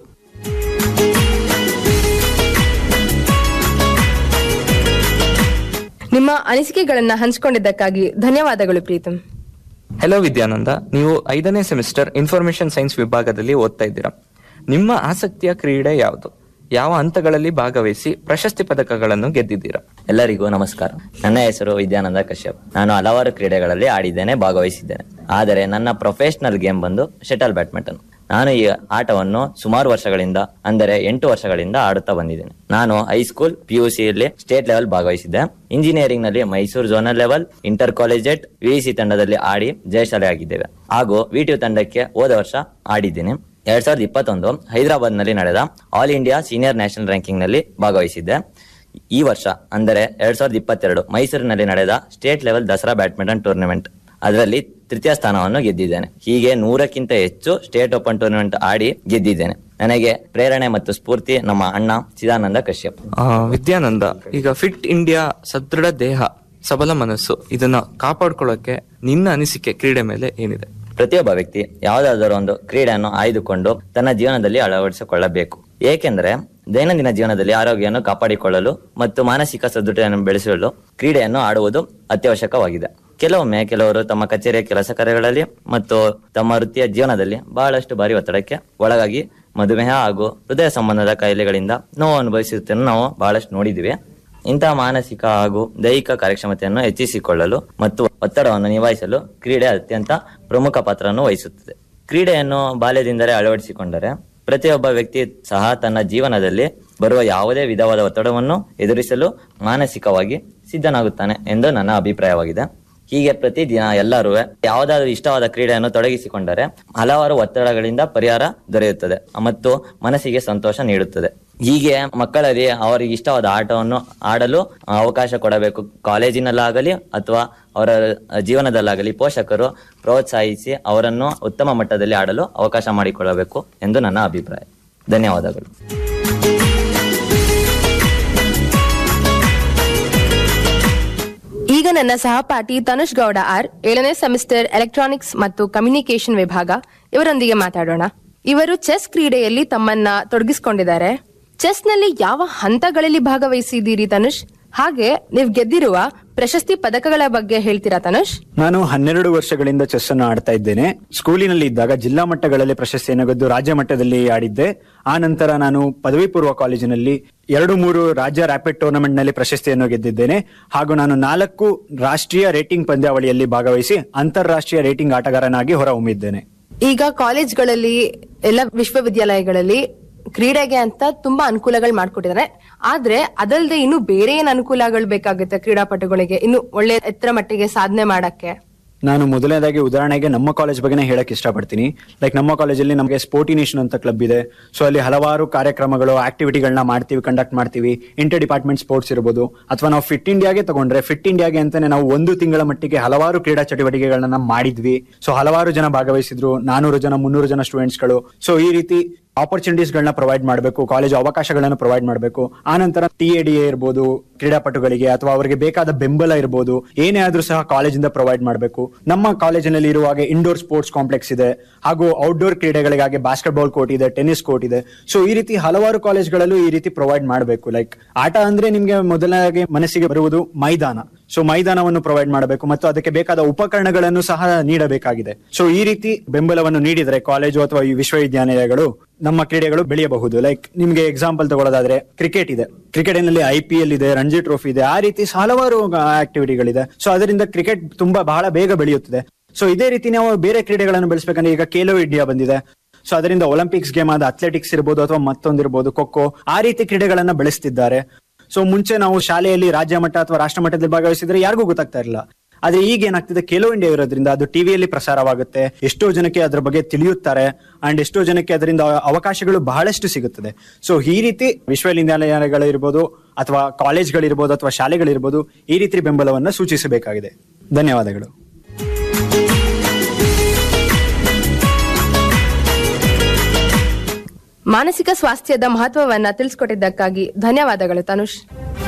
ನಿಮ್ಮ ಅನಿಸಿಕೆಗಳನ್ನ ಹಂಚಿಕೊಂಡಿದ್ದಕ್ಕಾಗಿ ಧನ್ಯವಾದಗಳು ಪ್ರೀತಮ್ ಹೆಲೋ ವಿದ್ಯಾನಂದ ನೀವು ಐದನೇ ಸೆಮಿಸ್ಟರ್ ಇನ್ಫಾರ್ಮೇಶನ್ ಸೈನ್ಸ್ ವಿಭಾಗದಲ್ಲಿ ಓದ್ತಾ ಇದ್ದೀರಾ ನಿಮ್ಮ ಆಸಕ್ತಿಯ ಕ್ರೀಡೆ ಯಾವುದು ಯಾವ ಹಂತಗಳಲ್ಲಿ ಭಾಗವಹಿಸಿ ಪ್ರಶಸ್ತಿ ಪದಕಗಳನ್ನು ಗೆದ್ದಿದ್ದೀರಾ ಎಲ್ಲರಿಗೂ ನಮಸ್ಕಾರ ನನ್ನ ಹೆಸರು ವಿದ್ಯಾನಂದ ಕಶ್ಯಪ್ ನಾನು ಹಲವಾರು ಕ್ರೀಡೆಗಳಲ್ಲಿ ಆಡಿದ್ದೇನೆ ಭಾಗವಹಿಸಿದ್ದೇನೆ ಆದರೆ ನನ್ನ ಪ್ರೊಫೆಷನಲ್ ಗೇಮ್ ಬಂದು ಶಟಲ್ ಬ್ಯಾಡ್ಮಿಂಟನ್ ನಾನು ಈ ಆಟವನ್ನು ಸುಮಾರು ವರ್ಷಗಳಿಂದ ಅಂದರೆ ಎಂಟು ವರ್ಷಗಳಿಂದ ಆಡುತ್ತಾ ಬಂದಿದ್ದೇನೆ ನಾನು ಹೈಸ್ಕೂಲ್ ಪಿ ಯು ಸಿಯಲ್ಲಿ ಸ್ಟೇಟ್ ಲೆವೆಲ್ ಭಾಗವಹಿಸಿದ್ದೆ ಇಂಜಿನಿಯರಿಂಗ್ ನಲ್ಲಿ Mysuru zonal level inter collegiate V C ತಂಡದಲ್ಲಿ ಆಡಿ ಜಯಶಾಲೆ ಆಗಿದ್ದೇವೆ ಹಾಗೂ ವಿಟಿಯು ತಂಡಕ್ಕೆ ಹೋದ ವರ್ಷ ಆಡಿದ್ದೀನಿ ಎರಡ್ ಸಾವಿರದ ಇಪ್ಪತ್ತೊಂದು ಹೈದರಾಬಾದ್ ನಲ್ಲಿ ನಡೆದ all India senior national ranking ನಲ್ಲಿ ಭಾಗವಹಿಸಿದ್ದೆ ಈ ವರ್ಷ ಅಂದರೆ ಎರಡ್ ಸಾವಿರದ ಇಪ್ಪತ್ತೆರಡು ಮೈಸೂರಿನಲ್ಲಿ ನಡೆದ state level Dasara badminton tournament ಅದರಲ್ಲಿ ತೃತೀಯ ಸ್ಥಾನವನ್ನು ಗೆದ್ದಿದ್ದೇನೆ ಹೀಗೆ ನೂರಕ್ಕಿಂತ ಹೆಚ್ಚು ಸ್ಟೇಟ್ ಓಪನ್ ಟೂರ್ನಮೆಂಟ್ ಆಡಿ ಗೆದ್ದಿದ್ದೇನೆ ನನಗೆ ಪ್ರೇರಣೆ ಮತ್ತು ಸ್ಫೂರ್ತಿ ನಮ್ಮ ಅಣ್ಣ ಚಿದಾನಂದ ಕಶ್ಯಪ್ ಆ, ವಿದ್ಯಾನಂದ ಈಗ ಫಿಟ್ ಇಂಡಿಯಾ ಸದೃಢ ದೇಹ ಸಬಲ ಮನಸ್ಸು ಇದನ್ನ ಕಾಪಾಡ್ಕೊಳ್ಳೋಕೆ ನಿನ್ನ ಅನಿಸಿಕೆ ಕ್ರೀಡೆ ಮೇಲೆ ಏನಿದೆ ಪ್ರತಿಯೊಬ್ಬ ವ್ಯಕ್ತಿ ಯಾವುದಾದರೂ ಒಂದು ಕ್ರೀಡೆಯನ್ನು ಆಯ್ದುಕೊಂಡು ತನ್ನ ಜೀವನದಲ್ಲಿ ಅಳವಡಿಸಿಕೊಳ್ಳಬೇಕು ಏಕೆಂದರೆ ದೈನಂದಿನ ಜೀವನದಲ್ಲಿ ಆರೋಗ್ಯವನ್ನು ಕಾಪಾಡಿಕೊಳ್ಳಲು ಮತ್ತು ಮಾನಸಿಕ ಸದೃಢತೆಯನ್ನು ಬೆಳೆಸಲು ಕ್ರೀಡೆಯನ್ನು ಆಡುವುದು ಅತ್ಯವಶ್ಯಕವಾಗಿದೆ ಕೆಲವೊಮ್ಮೆ ಕೆಲವರು ತಮ್ಮ ಕಚೇರಿಯ ಕೆಲಸ ಕಾರ್ಯಗಳಲ್ಲಿ ಮತ್ತು ತಮ್ಮ ವೃತ್ತಿಯ ಜೀವನದಲ್ಲಿ ಬಹಳಷ್ಟು ಬಾರಿ ಒತ್ತಡಕ್ಕೆ ಒಳಗಾಗಿ ಮಧುಮೇಹ ಹಾಗೂ ಹೃದಯ ಸಂಬಂಧದ ಕಾಯಿಲೆಗಳಿಂದ ನೋವು ಅನುಭವಿಸುವುದನ್ನು ನಾವು ಬಹಳಷ್ಟು ನೋಡಿದ್ದೀವಿ ಇಂತಹ ಮಾನಸಿಕ ಹಾಗೂ ದೈಹಿಕ ಕಾರ್ಯಕ್ಷಮತೆಯನ್ನು ಹೆಚ್ಚಿಸಿಕೊಳ್ಳಲು ಮತ್ತು ಒತ್ತಡವನ್ನು ನಿಭಾಯಿಸಲು ಕ್ರೀಡೆ ಅತ್ಯಂತ ಪ್ರಮುಖ ಪಾತ್ರವನ್ನು ವಹಿಸುತ್ತದೆ ಕ್ರೀಡೆಯನ್ನು ಬಾಲ್ಯದಿಂದಲೇ ಅಳವಡಿಸಿಕೊಂಡರೆ ಪ್ರತಿಯೊಬ್ಬ ವ್ಯಕ್ತಿ ಸಹ ತನ್ನ ಜೀವನದಲ್ಲಿ ಬರುವ ಯಾವುದೇ ವಿಧವಾದ ಒತ್ತಡವನ್ನು ಎದುರಿಸಲು ಮಾನಸಿಕವಾಗಿ ಸಿದ್ಧನಾಗುತ್ತಾನೆ ಎಂದು ನನ್ನ ಅಭಿಪ್ರಾಯವಾಗಿದೆ ಹೀಗೆ ಪ್ರತಿದಿನ ಎಲ್ಲರೂ ಯಾವುದಾದ್ರೂ ಇಷ್ಟವಾದ ಕ್ರೀಡೆಯನ್ನು ತೊಡಗಿಸಿಕೊಂಡರೆ ಹಲವಾರು ಒತ್ತಡಗಳಿಂದ ಪರಿಹಾರ ದೊರೆಯುತ್ತದೆ ಮತ್ತು ಮನಸ್ಸಿಗೆ ಸಂತೋಷ ನೀಡುತ್ತದೆ ಹೀಗೆ ಮಕ್ಕಳಲ್ಲಿ ಅವರಿಗೆ ಇಷ್ಟವಾದ ಆಟವನ್ನು ಆಡಲು ಅವಕಾಶ ಕೊಡಬೇಕು ಕಾಲೇಜಿನಲ್ಲಾಗಲಿ ಅಥವಾ ಅವರ ಜೀವನದಲ್ಲಾಗಲಿ ಪೋಷಕರು ಪ್ರೋತ್ಸಾಹಿಸಿ ಅವರನ್ನು ಉತ್ತಮ ಮಟ್ಟದಲ್ಲಿ ಆಡಲು ಅವಕಾಶ ಮಾಡಿಕೊಳ್ಳಬೇಕು ಎಂದು ನನ್ನ ಅಭಿಪ್ರಾಯ ಧನ್ಯವಾದಗಳು ಈಗ ನನ್ನ ಸಹಪಾಠಿ ತನುಷ್ ಗೌಡ ಆರ್ ಏಳನೇ ಸೆಮಿಸ್ಟರ್ ಎಲೆಕ್ಟ್ರಾನಿಕ್ಸ್ ಮತ್ತು ಕಮ್ಯುನಿಕೇಶನ್ ವಿಭಾಗ ಇವರೊಂದಿಗೆ ಮಾತಾಡೋಣ ಇವರು ಚೆಸ್ ಕ್ರೀಡೆಯಲ್ಲಿ ತಮ್ಮನ್ನ ತೊಡಗಿಸಿಕೊಂಡಿದ್ದಾರೆ ಚೆಸ್ನಲ್ಲಿ ಯಾವ ಹಂತಗಳಲ್ಲಿ ಭಾಗವಹಿಸಿದ್ದೀರಿ ತನುಷ್ ಹಾಗೆ ನೀವು ಗೆದ್ದಿರುವ ಪ್ರಶಸ್ತಿ ಪದಕಗಳ ಬಗ್ಗೆ ಹೇಳ್ತೀರಾ ತನುಷ್ ನಾನು ಹನ್ನೆರಡು ವರ್ಷಗಳಿಂದ ಚೆಸ್ ಅನ್ನು ಆಡ್ತಾ ಇದ್ದೇನೆ ಸ್ಕೂಲಿನಲ್ಲಿ ಇದ್ದಾಗ ಜಿಲ್ಲಾ ಮಟ್ಟಗಳಲ್ಲಿ ಪ್ರಶಸ್ತಿಯನ್ನು ಗೆದ್ದು ರಾಜ್ಯ ಮಟ್ಟದಲ್ಲಿ ಆಡಿದ್ದೆ ಆ ನಂತರ ನಾನು ಪದವಿ ಪೂರ್ವ ಕಾಲೇಜಿನಲ್ಲಿ ಎರಡು ಮೂರು ರಾಜ್ಯ ರ್ಯಾಪಿಡ್ ಟೂರ್ನಮೆಂಟ್ ನಲ್ಲಿ ಪ್ರಶಸ್ತಿಯನ್ನು ಗೆದ್ದಿದ್ದೇನೆ ಹಾಗೂ ನಾನು ನಾಲ್ಕು ರಾಷ್ಟ್ರೀಯ ರೇಟಿಂಗ್ ಪಂದ್ಯಾವಳಿಯಲ್ಲಿ ಭಾಗವಹಿಸಿ ಅಂತಾರಾಷ್ಟ್ರೀಯ ರೇಟಿಂಗ್ ಆಟಗಾರನಾಗಿ ಹೊರಹೊಮ್ಮಿದ್ದೇನೆ ಈಗ ಕಾಲೇಜ್ಗಳಲ್ಲಿ ಎಲ್ಲ ವಿಶ್ವವಿದ್ಯಾಲಯಗಳಲ್ಲಿ ಕ್ರೀಡೆಗೆ ಅಂತ ತುಂಬಾ ಅನುಕೂಲಗಳು ಮಾಡ್ಕೊಟ್ಟಿದ್ದಾರೆ ಆದ್ರೆ ಅದಲ್ಲದೆ ಇನ್ನು ಬೇರೆ ಏನ್ ಅನುಕೂಲಗಳು ಬೇಕಾಗುತ್ತೆ ಕ್ರೀಡಾಪಟುಗಳಿಗೆ ಇನ್ನು ಒಳ್ಳೆ ಎತ್ತರ ಮಟ್ಟಿಗೆ ಸಾಧನೆ ಮಾಡಕ್ಕೆ ನಾನು ಮೊದಲನೇದಾಗಿ ಉದಾಹರಣೆಗೆ ನಮ್ಮ ಕಾಲೇಜ್ ಬಗ್ಗೆನೇ ಹೇಳಕ್ ಇಷ್ಟಪಡ್ತೀನಿ ಲೈಕ್ ನಮ್ಮ ಕಾಲೇಜಲ್ಲಿ ನಮಗೆ ಸ್ಪೋರ್ಟಿನೇಷನ್ ಅಂತ ಕ್ಲಬ್ ಇದೆ ಸೊ ಅಲ್ಲಿ ಹಲವಾರು ಕಾರ್ಯಕ್ರಮಗಳು ಆಕ್ಟಿವಿಟಿಗಳನ್ನ ಮಾಡ್ತೀವಿ ಕಂಡಕ್ಟ್ ಮಾಡ್ತೀವಿ ಇಂಟರ್ ಡಿಪಾರ್ಟ್ಮೆಂಟ್ ಸ್ಪೋರ್ಟ್ಸ್ ಇರ್ಬೋದು ಅಥವಾ ನಾವು ಫಿಟ್ ಇಂಡಿಯಾಗೆ ತಗೊಂಡ್ರೆ ಫಿಟ್ ಇಂಡಿಯಾಗೆ ಅಂತಾನೆ ನಾವು ಒಂದು ತಿಂಗಳ ಮಟ್ಟಿಗೆ ಹಲವಾರು ಕ್ರೀಡಾ ಚಟುವಟಿಕೆಗಳನ್ನ ಮಾಡಿದ್ವಿ ಸೊ ಹಲವಾರು ಜನ ಭಾಗವಹಿಸಿದ್ರು ನಾನೂರು ಜನ ಮುನ್ನೂರು ಜನ ಸ್ಟೂಡೆಂಟ್ಸ್ಗಳು ಸೊ ಈ ರೀತಿ ಆಪರ್ಚುನಿಟೀಸ್ ಗಳನ್ನ ಪ್ರೊವೈಡ್ ಮಾಡಬೇಕು ಕಾಲೇಜ್ ಅವಕಾಶಗಳನ್ನ ಪ್ರೊವೈಡ್ ಮಾಡಬೇಕು ಆ ನಂತರ ಟಿ ಎ ಡಿ ಎ ಇರ್ಬೋದು ಕ್ರೀಡಾಪಟುಗಳಿಗೆ ಅಥವಾ ಅವರಿಗೆ ಬೇಕಾದ ಬೆಂಬಲ ಇರ್ಬೋದು ಏನೇ ಆದ್ರೂ ಸಹ ಕಾಲೇಜಿಂದ ಪ್ರೊವೈಡ್ ಮಾಡಬೇಕು ನಮ್ಮ ಕಾಲೇಜಿನಲ್ಲಿ ಇರುವಾಗ ಇಂಡೋರ್ ಸ್ಪೋರ್ಟ್ಸ್ ಕಾಂಪ್ಲೆಕ್ಸ್ ಇದೆ ಹಾಗೂ ಔಟ್ಡೋರ್ ಕ್ರೀಡೆಗಳಿಗಾಗಿ ಬಾಸ್ಕೆಟ್ಬಾಲ್ ಕೋರ್ಟ್ ಇದೆ ಟೆನ್ನಿಸ್ ಕೋರ್ಟ್ ಇದೆ ಸೊ ಈ ರೀತಿ ಹಲವಾರು ಕಾಲೇಜ್ಗಳಲ್ಲೂ ಈ ರೀತಿ ಪ್ರೊವೈಡ್ ಮಾಡಬೇಕು ಲೈಕ್ ಆಟ ಅಂದ್ರೆ ನಿಮ್ಗೆ ಮೊದಲನಾಗಿ ಮನಸ್ಸಿಗೆ ಬರುವುದು ಮೈದಾನ ಸೊ ಮೈದಾನವನ್ನು ಪ್ರೊವೈಡ್ ಮಾಡಬೇಕು ಮತ್ತು ಅದಕ್ಕೆ ಬೇಕಾದ ಉಪಕರಣಗಳನ್ನು ಸಹ ನೀಡಬೇಕಾಗಿದೆ ಸೊ ಈ ರೀತಿ ಬೆಂಬಲವನ್ನು ನೀಡಿದರೆ ಕಾಲೇಜು ಅಥವಾ ಈ ವಿಶ್ವವಿದ್ಯಾನಿಲಯಗಳು ನಮ್ಮ ಕ್ರೀಡೆಗಳು ಬೆಳೆಯಬಹುದು ಲೈಕ್ ನಿಮ್ಗೆ ಎಕ್ಸಾಂಪಲ್ ತಗೊಳ್ಳೋದಾದ್ರೆ ಕ್ರಿಕೆಟ್ ಇದೆ ಕ್ರಿಕೆಟ್ನಲ್ಲಿ ಐ ಪಿ ಎಲ್ ಇದೆ ರಂಜಿ ಟ್ರೋಫಿ ಇದೆ ಆ ರೀತಿ ಹಲವಾರು ಆಕ್ಟಿವಿಟಿಗಳಿದೆ ಸೊ ಅದರಿಂದ ಕ್ರಿಕೆಟ್ ತುಂಬಾ ಬಹಳ ಬೇಗ ಬೆಳೆಯುತ್ತದೆ ಸೊ ಇದೇ ರೀತಿ ನಾವು ಬೇರೆ ಕ್ರೀಡೆಗಳನ್ನು ಬೆಳೆಸಬೇಕಂದ್ರೆ ಈಗ ಖೇಲೋ ಇಂಡಿಯಾ ಬಂದಿದೆ ಸೊ ಅದರಿಂದ ಒಲಿಂಪಿಕ್ಸ್ ಗೇಮ್ ಆದ ಅಥ್ಲೆಟಿಕ್ಸ್ ಇರ್ಬೋದು ಅಥವಾ ಮತ್ತೊಂದಿರ್ಬೋದು ಖೋಖೋ ಆ ರೀತಿ ಕ್ರೀಡೆಗಳನ್ನ ಬೆಳೆಸ್ತಿದ್ದಾರೆ ಸೊ ಮುಂಚೆ ನಾವು ಶಾಲೆಯಲ್ಲಿ ರಾಜ್ಯ ಮಟ್ಟ ಅಥವಾ ರಾಷ್ಟ್ರ ಮಟ್ಟದಲ್ಲಿ ಭಾಗವಹಿಸಿದ್ರೆ ಯಾರಿಗೂ ಗೊತ್ತಾಗ್ತಾ ಇರಲಿಲ್ಲ ಆದ್ರೆ ಈಗ ಏನಾಗ್ತಿದೆ ಖೇಲೋ ಇಂಡಿಯಾ ಇರೋದ್ರಿಂದ ಅದು ಟಿವಿಯಲ್ಲಿ ಪ್ರಸಾರವಾಗುತ್ತೆ ಎಷ್ಟೋ ಜನಕ್ಕೆ ಅದರ ಬಗ್ಗೆ ತಿಳಿಯುತ್ತಾರೆ ಅಂಡ್ ಎಷ್ಟೋ ಜನಕ್ಕೆ ಅದರಿಂದ ಅವಕಾಶಗಳು ಬಹಳಷ್ಟು ಸಿಗುತ್ತದೆ ಸೊ ಈ ರೀತಿ ವಿಶ್ವವಿದ್ಯಾಲಯಗಳಿರ್ಬೋದು ಅಥವಾ ಕಾಲೇಜ್ಗಳಿರ್ಬೋದು ಅಥವಾ ಶಾಲೆಗಳಿರ್ಬೋದು ಈ ರೀತಿ ಬೆಂಬಲವನ್ನ ಸೂಚಿಸಬೇಕಾಗಿದೆ ಧನ್ಯವಾದಗಳು ಮಾನಸಿಕ ಸ್ವಾಸ್ಥ್ಯದ ಮಹತ್ವವನ್ನ ತಿಳಿಸ್ಕೊಟ್ಟಿದ್ದಕ್ಕಾಗಿ ಧನ್ಯವಾದಗಳು ತನುಷ್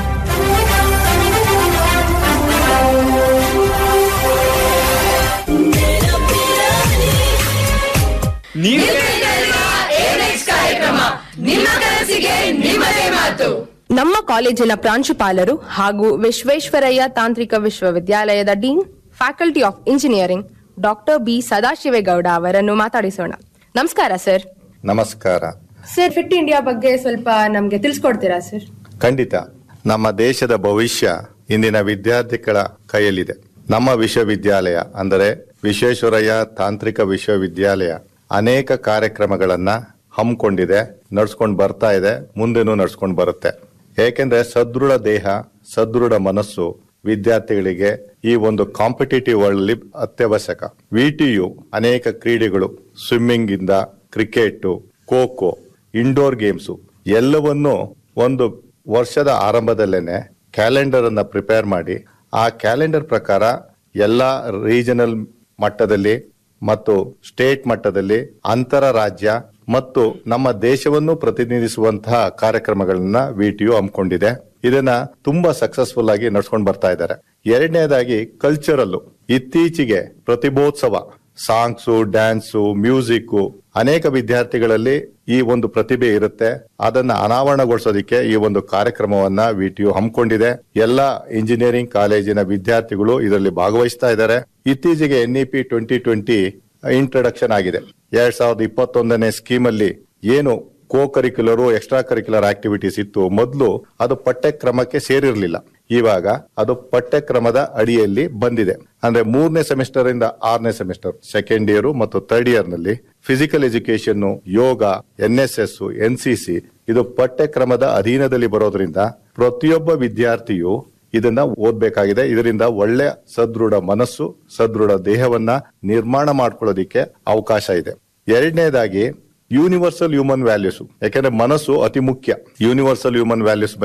ಕಾರ್ಯಕ್ರಮ ನಿಮ್ಮ ಕನಸಿಗೆ ನಿಮ್ಮದೇ ಮಾತು ನಮ್ಮ ಕಾಲೇಜಿನ ಪ್ರಾಂಶುಪಾಲರು ಹಾಗೂ ವಿಶ್ವೇಶ್ವರಯ್ಯ ತಾಂತ್ರಿಕ ವಿಶ್ವವಿದ್ಯಾಲಯದ dean faculty of engineering doctor B Sadashivegowda ಅವರನ್ನು ಮಾತಾಡಿಸೋಣ ನಮಸ್ಕಾರ ಸರ್ ನಮಸ್ಕಾರ ಸರ್ ಫಿಟ್ ಇಂಡಿಯಾ ಬಗ್ಗೆ ಸ್ವಲ್ಪ ನಮ್ಗೆ ತಿಳಿಸ್ಕೊಡ್ತೀರಾ ಸರ್ ಖಂಡಿತ ನಮ್ಮ ದೇಶದ ಭವಿಷ್ಯ ಇಂದಿನ ವಿದ್ಯಾರ್ಥಿಗಳ ಕೈಯಲ್ಲಿದೆ ನಮ್ಮ ವಿಶ್ವವಿದ್ಯಾಲಯ ಅಂದರೆ ವಿಶ್ವೇಶ್ವರಯ್ಯ ತಾಂತ್ರಿಕ ವಿಶ್ವವಿದ್ಯಾಲಯ ಅನೇಕ ಕಾರ್ಯಕ್ರಮಗಳನ್ನ ಹಮ್ಮಿಕೊಂಡಿದೆ ನಡ್ಸ್ಕೊಂಡು ಬರ್ತಾ ಇದೆ ಮುಂದೆನೂ ನಡ್ಸ್ಕೊಂಡು ಬರುತ್ತೆ ಏಕೆಂದ್ರೆ ಸದೃಢ ದೇಹ ಸದೃಢ ಮನಸ್ಸು ವಿದ್ಯಾರ್ಥಿಗಳಿಗೆ ಈ ಒಂದು ಕಾಂಪಿಟೇಟಿವ್ ವರ್ಲ್ಡ್ ಅಲ್ಲಿ ಅತ್ಯವಶ್ಯಕ ವಿಟಿಯು ಅನೇಕ ಕ್ರೀಡೆಗಳು ಸ್ವಿಮ್ಮಿಂಗ್ ಇಂದ cricket kho kho indoor games ಎಲ್ಲವನ್ನು ಒಂದು ವರ್ಷದ ಆರಂಭದಲ್ಲೇನೆ ಕ್ಯಾಲೆಂಡರ್ ಅನ್ನ ಪ್ರಿಪೇರ್ ಮಾಡಿ ಆ ಕ್ಯಾಲೆಂಡರ್ ಪ್ರಕಾರ ಎಲ್ಲ ರೀಜನಲ್ ಮಟ್ಟದಲ್ಲಿ ಮತ್ತು ಸ್ಟೇಟ್ ಮಟ್ಟದಲ್ಲಿ ಅಂತರ ರಾಜ್ಯ ಮತ್ತು ನಮ್ಮ ದೇಶವನ್ನು ಪ್ರತಿನಿಧಿಸುವಂತಹ ಕಾರ್ಯಕ್ರಮಗಳನ್ನ ವಿಟಿಯು ಹಮ್ಮಿಕೊಂಡಿದೆ ಇದನ್ನ ತುಂಬಾ ಸಕ್ಸಸ್ಫುಲ್ ಆಗಿ ನಡ್ಸ್ಕೊಂಡು ಬರ್ತಾ ಇದ್ದಾರೆ ಎರಡನೇದಾಗಿ ಕಲ್ಚರಲ್ಲು ಇತ್ತೀಚೆಗೆ ಪ್ರತಿಭೋತ್ಸವ ಸಾಂಗ್ಸು ಡ್ಯಾನ್ಸು ಮ್ಯೂಸಿಕ್ ಅನೇಕ ವಿದ್ಯಾರ್ಥಿಗಳಲ್ಲಿ ಈ ಒಂದು ಪ್ರತಿಭೆ ಇರುತ್ತೆ ಅದನ್ನ ಅನಾವರಣಗೊಳಿಸೋದಕ್ಕೆ ಈ ಒಂದು ಕಾರ್ಯಕ್ರಮವನ್ನ ವಿಟಿಯು ಹಮ್ಮಿಕೊಂಡಿದೆ ಎಲ್ಲ ಇಂಜಿನಿಯರಿಂಗ್ ಕಾಲೇಜಿನ ವಿದ್ಯಾರ್ಥಿಗಳು ಇದರಲ್ಲಿ ಭಾಗವಹಿಸ್ತಾ ಇದ್ದಾರೆ ಇತ್ತೀಚೆಗೆ ಎನ್ಇಪಿ ಟ್ವೆಂಟಿ ಟ್ವೆಂಟಿ ಇಂಟ್ರಡಕ್ಷನ್ ಆಗಿದೆ ಎರಡ್ ಸಾವಿರದ ಇಪ್ಪತ್ತೊಂದನೇ ಸ್ಕೀಮ್ ಅಲ್ಲಿ ಏನು co curricular extra curricular activities ಇತ್ತು ಮೊದಲು ಅದು ಪಠ್ಯಕ್ರಮಕ್ಕೆ ಸೇರಿರಲಿಲ್ಲ ಇವಾಗ ಅದು ಪಠ್ಯಕ್ರಮದ ಅಡಿಯಲ್ಲಿ ಬಂದಿದೆ ಅಂದ್ರೆ ಮೂರನೇ ಸೆಮಿಸ್ಟರ್ ಇಂದ ಆರನೇ ಸೆಮಿಸ್ಟರ್ ಸೆಕೆಂಡ್ ಇಯರ್ ಮತ್ತು ಥರ್ಡ್ ಇಯರ್ ನಲ್ಲಿ physical education yoga N S S N C C ಇದು ಪಠ್ಯಕ್ರಮದ ಅಧೀನದಲ್ಲಿ ಬರೋದ್ರಿಂದ ಪ್ರತಿಯೊಬ್ಬ ವಿದ್ಯಾರ್ಥಿಯು ಇದನ್ನ ಓದ್ಬೇಕಾಗಿದೆ ಇದರಿಂದ ಒಳ್ಳೆ ಸದೃಢ ಮನಸ್ಸು ಸದೃಢ ದೇಹವನ್ನ ನಿರ್ಮಾಣ ಮಾಡ್ಕೊಳ್ಳೋದಿಕ್ಕೆ ಅವಕಾಶ ಇದೆ ಎರಡನೇದಾಗಿ ಯೂನಿವರ್ಸಲ್ ಹ್ಯೂಮನ್ ವ್ಯಾಲ್ಯೂಸ್ ಯಾಕಂದ್ರೆ ಮನಸ್ಸು ಅತಿ ಮುಖ್ಯ ಯೂನಿವರ್ಸಲ್ ಹ್ಯೂಮನ್ ವ್ಯಾಲ್ಯೂಸ್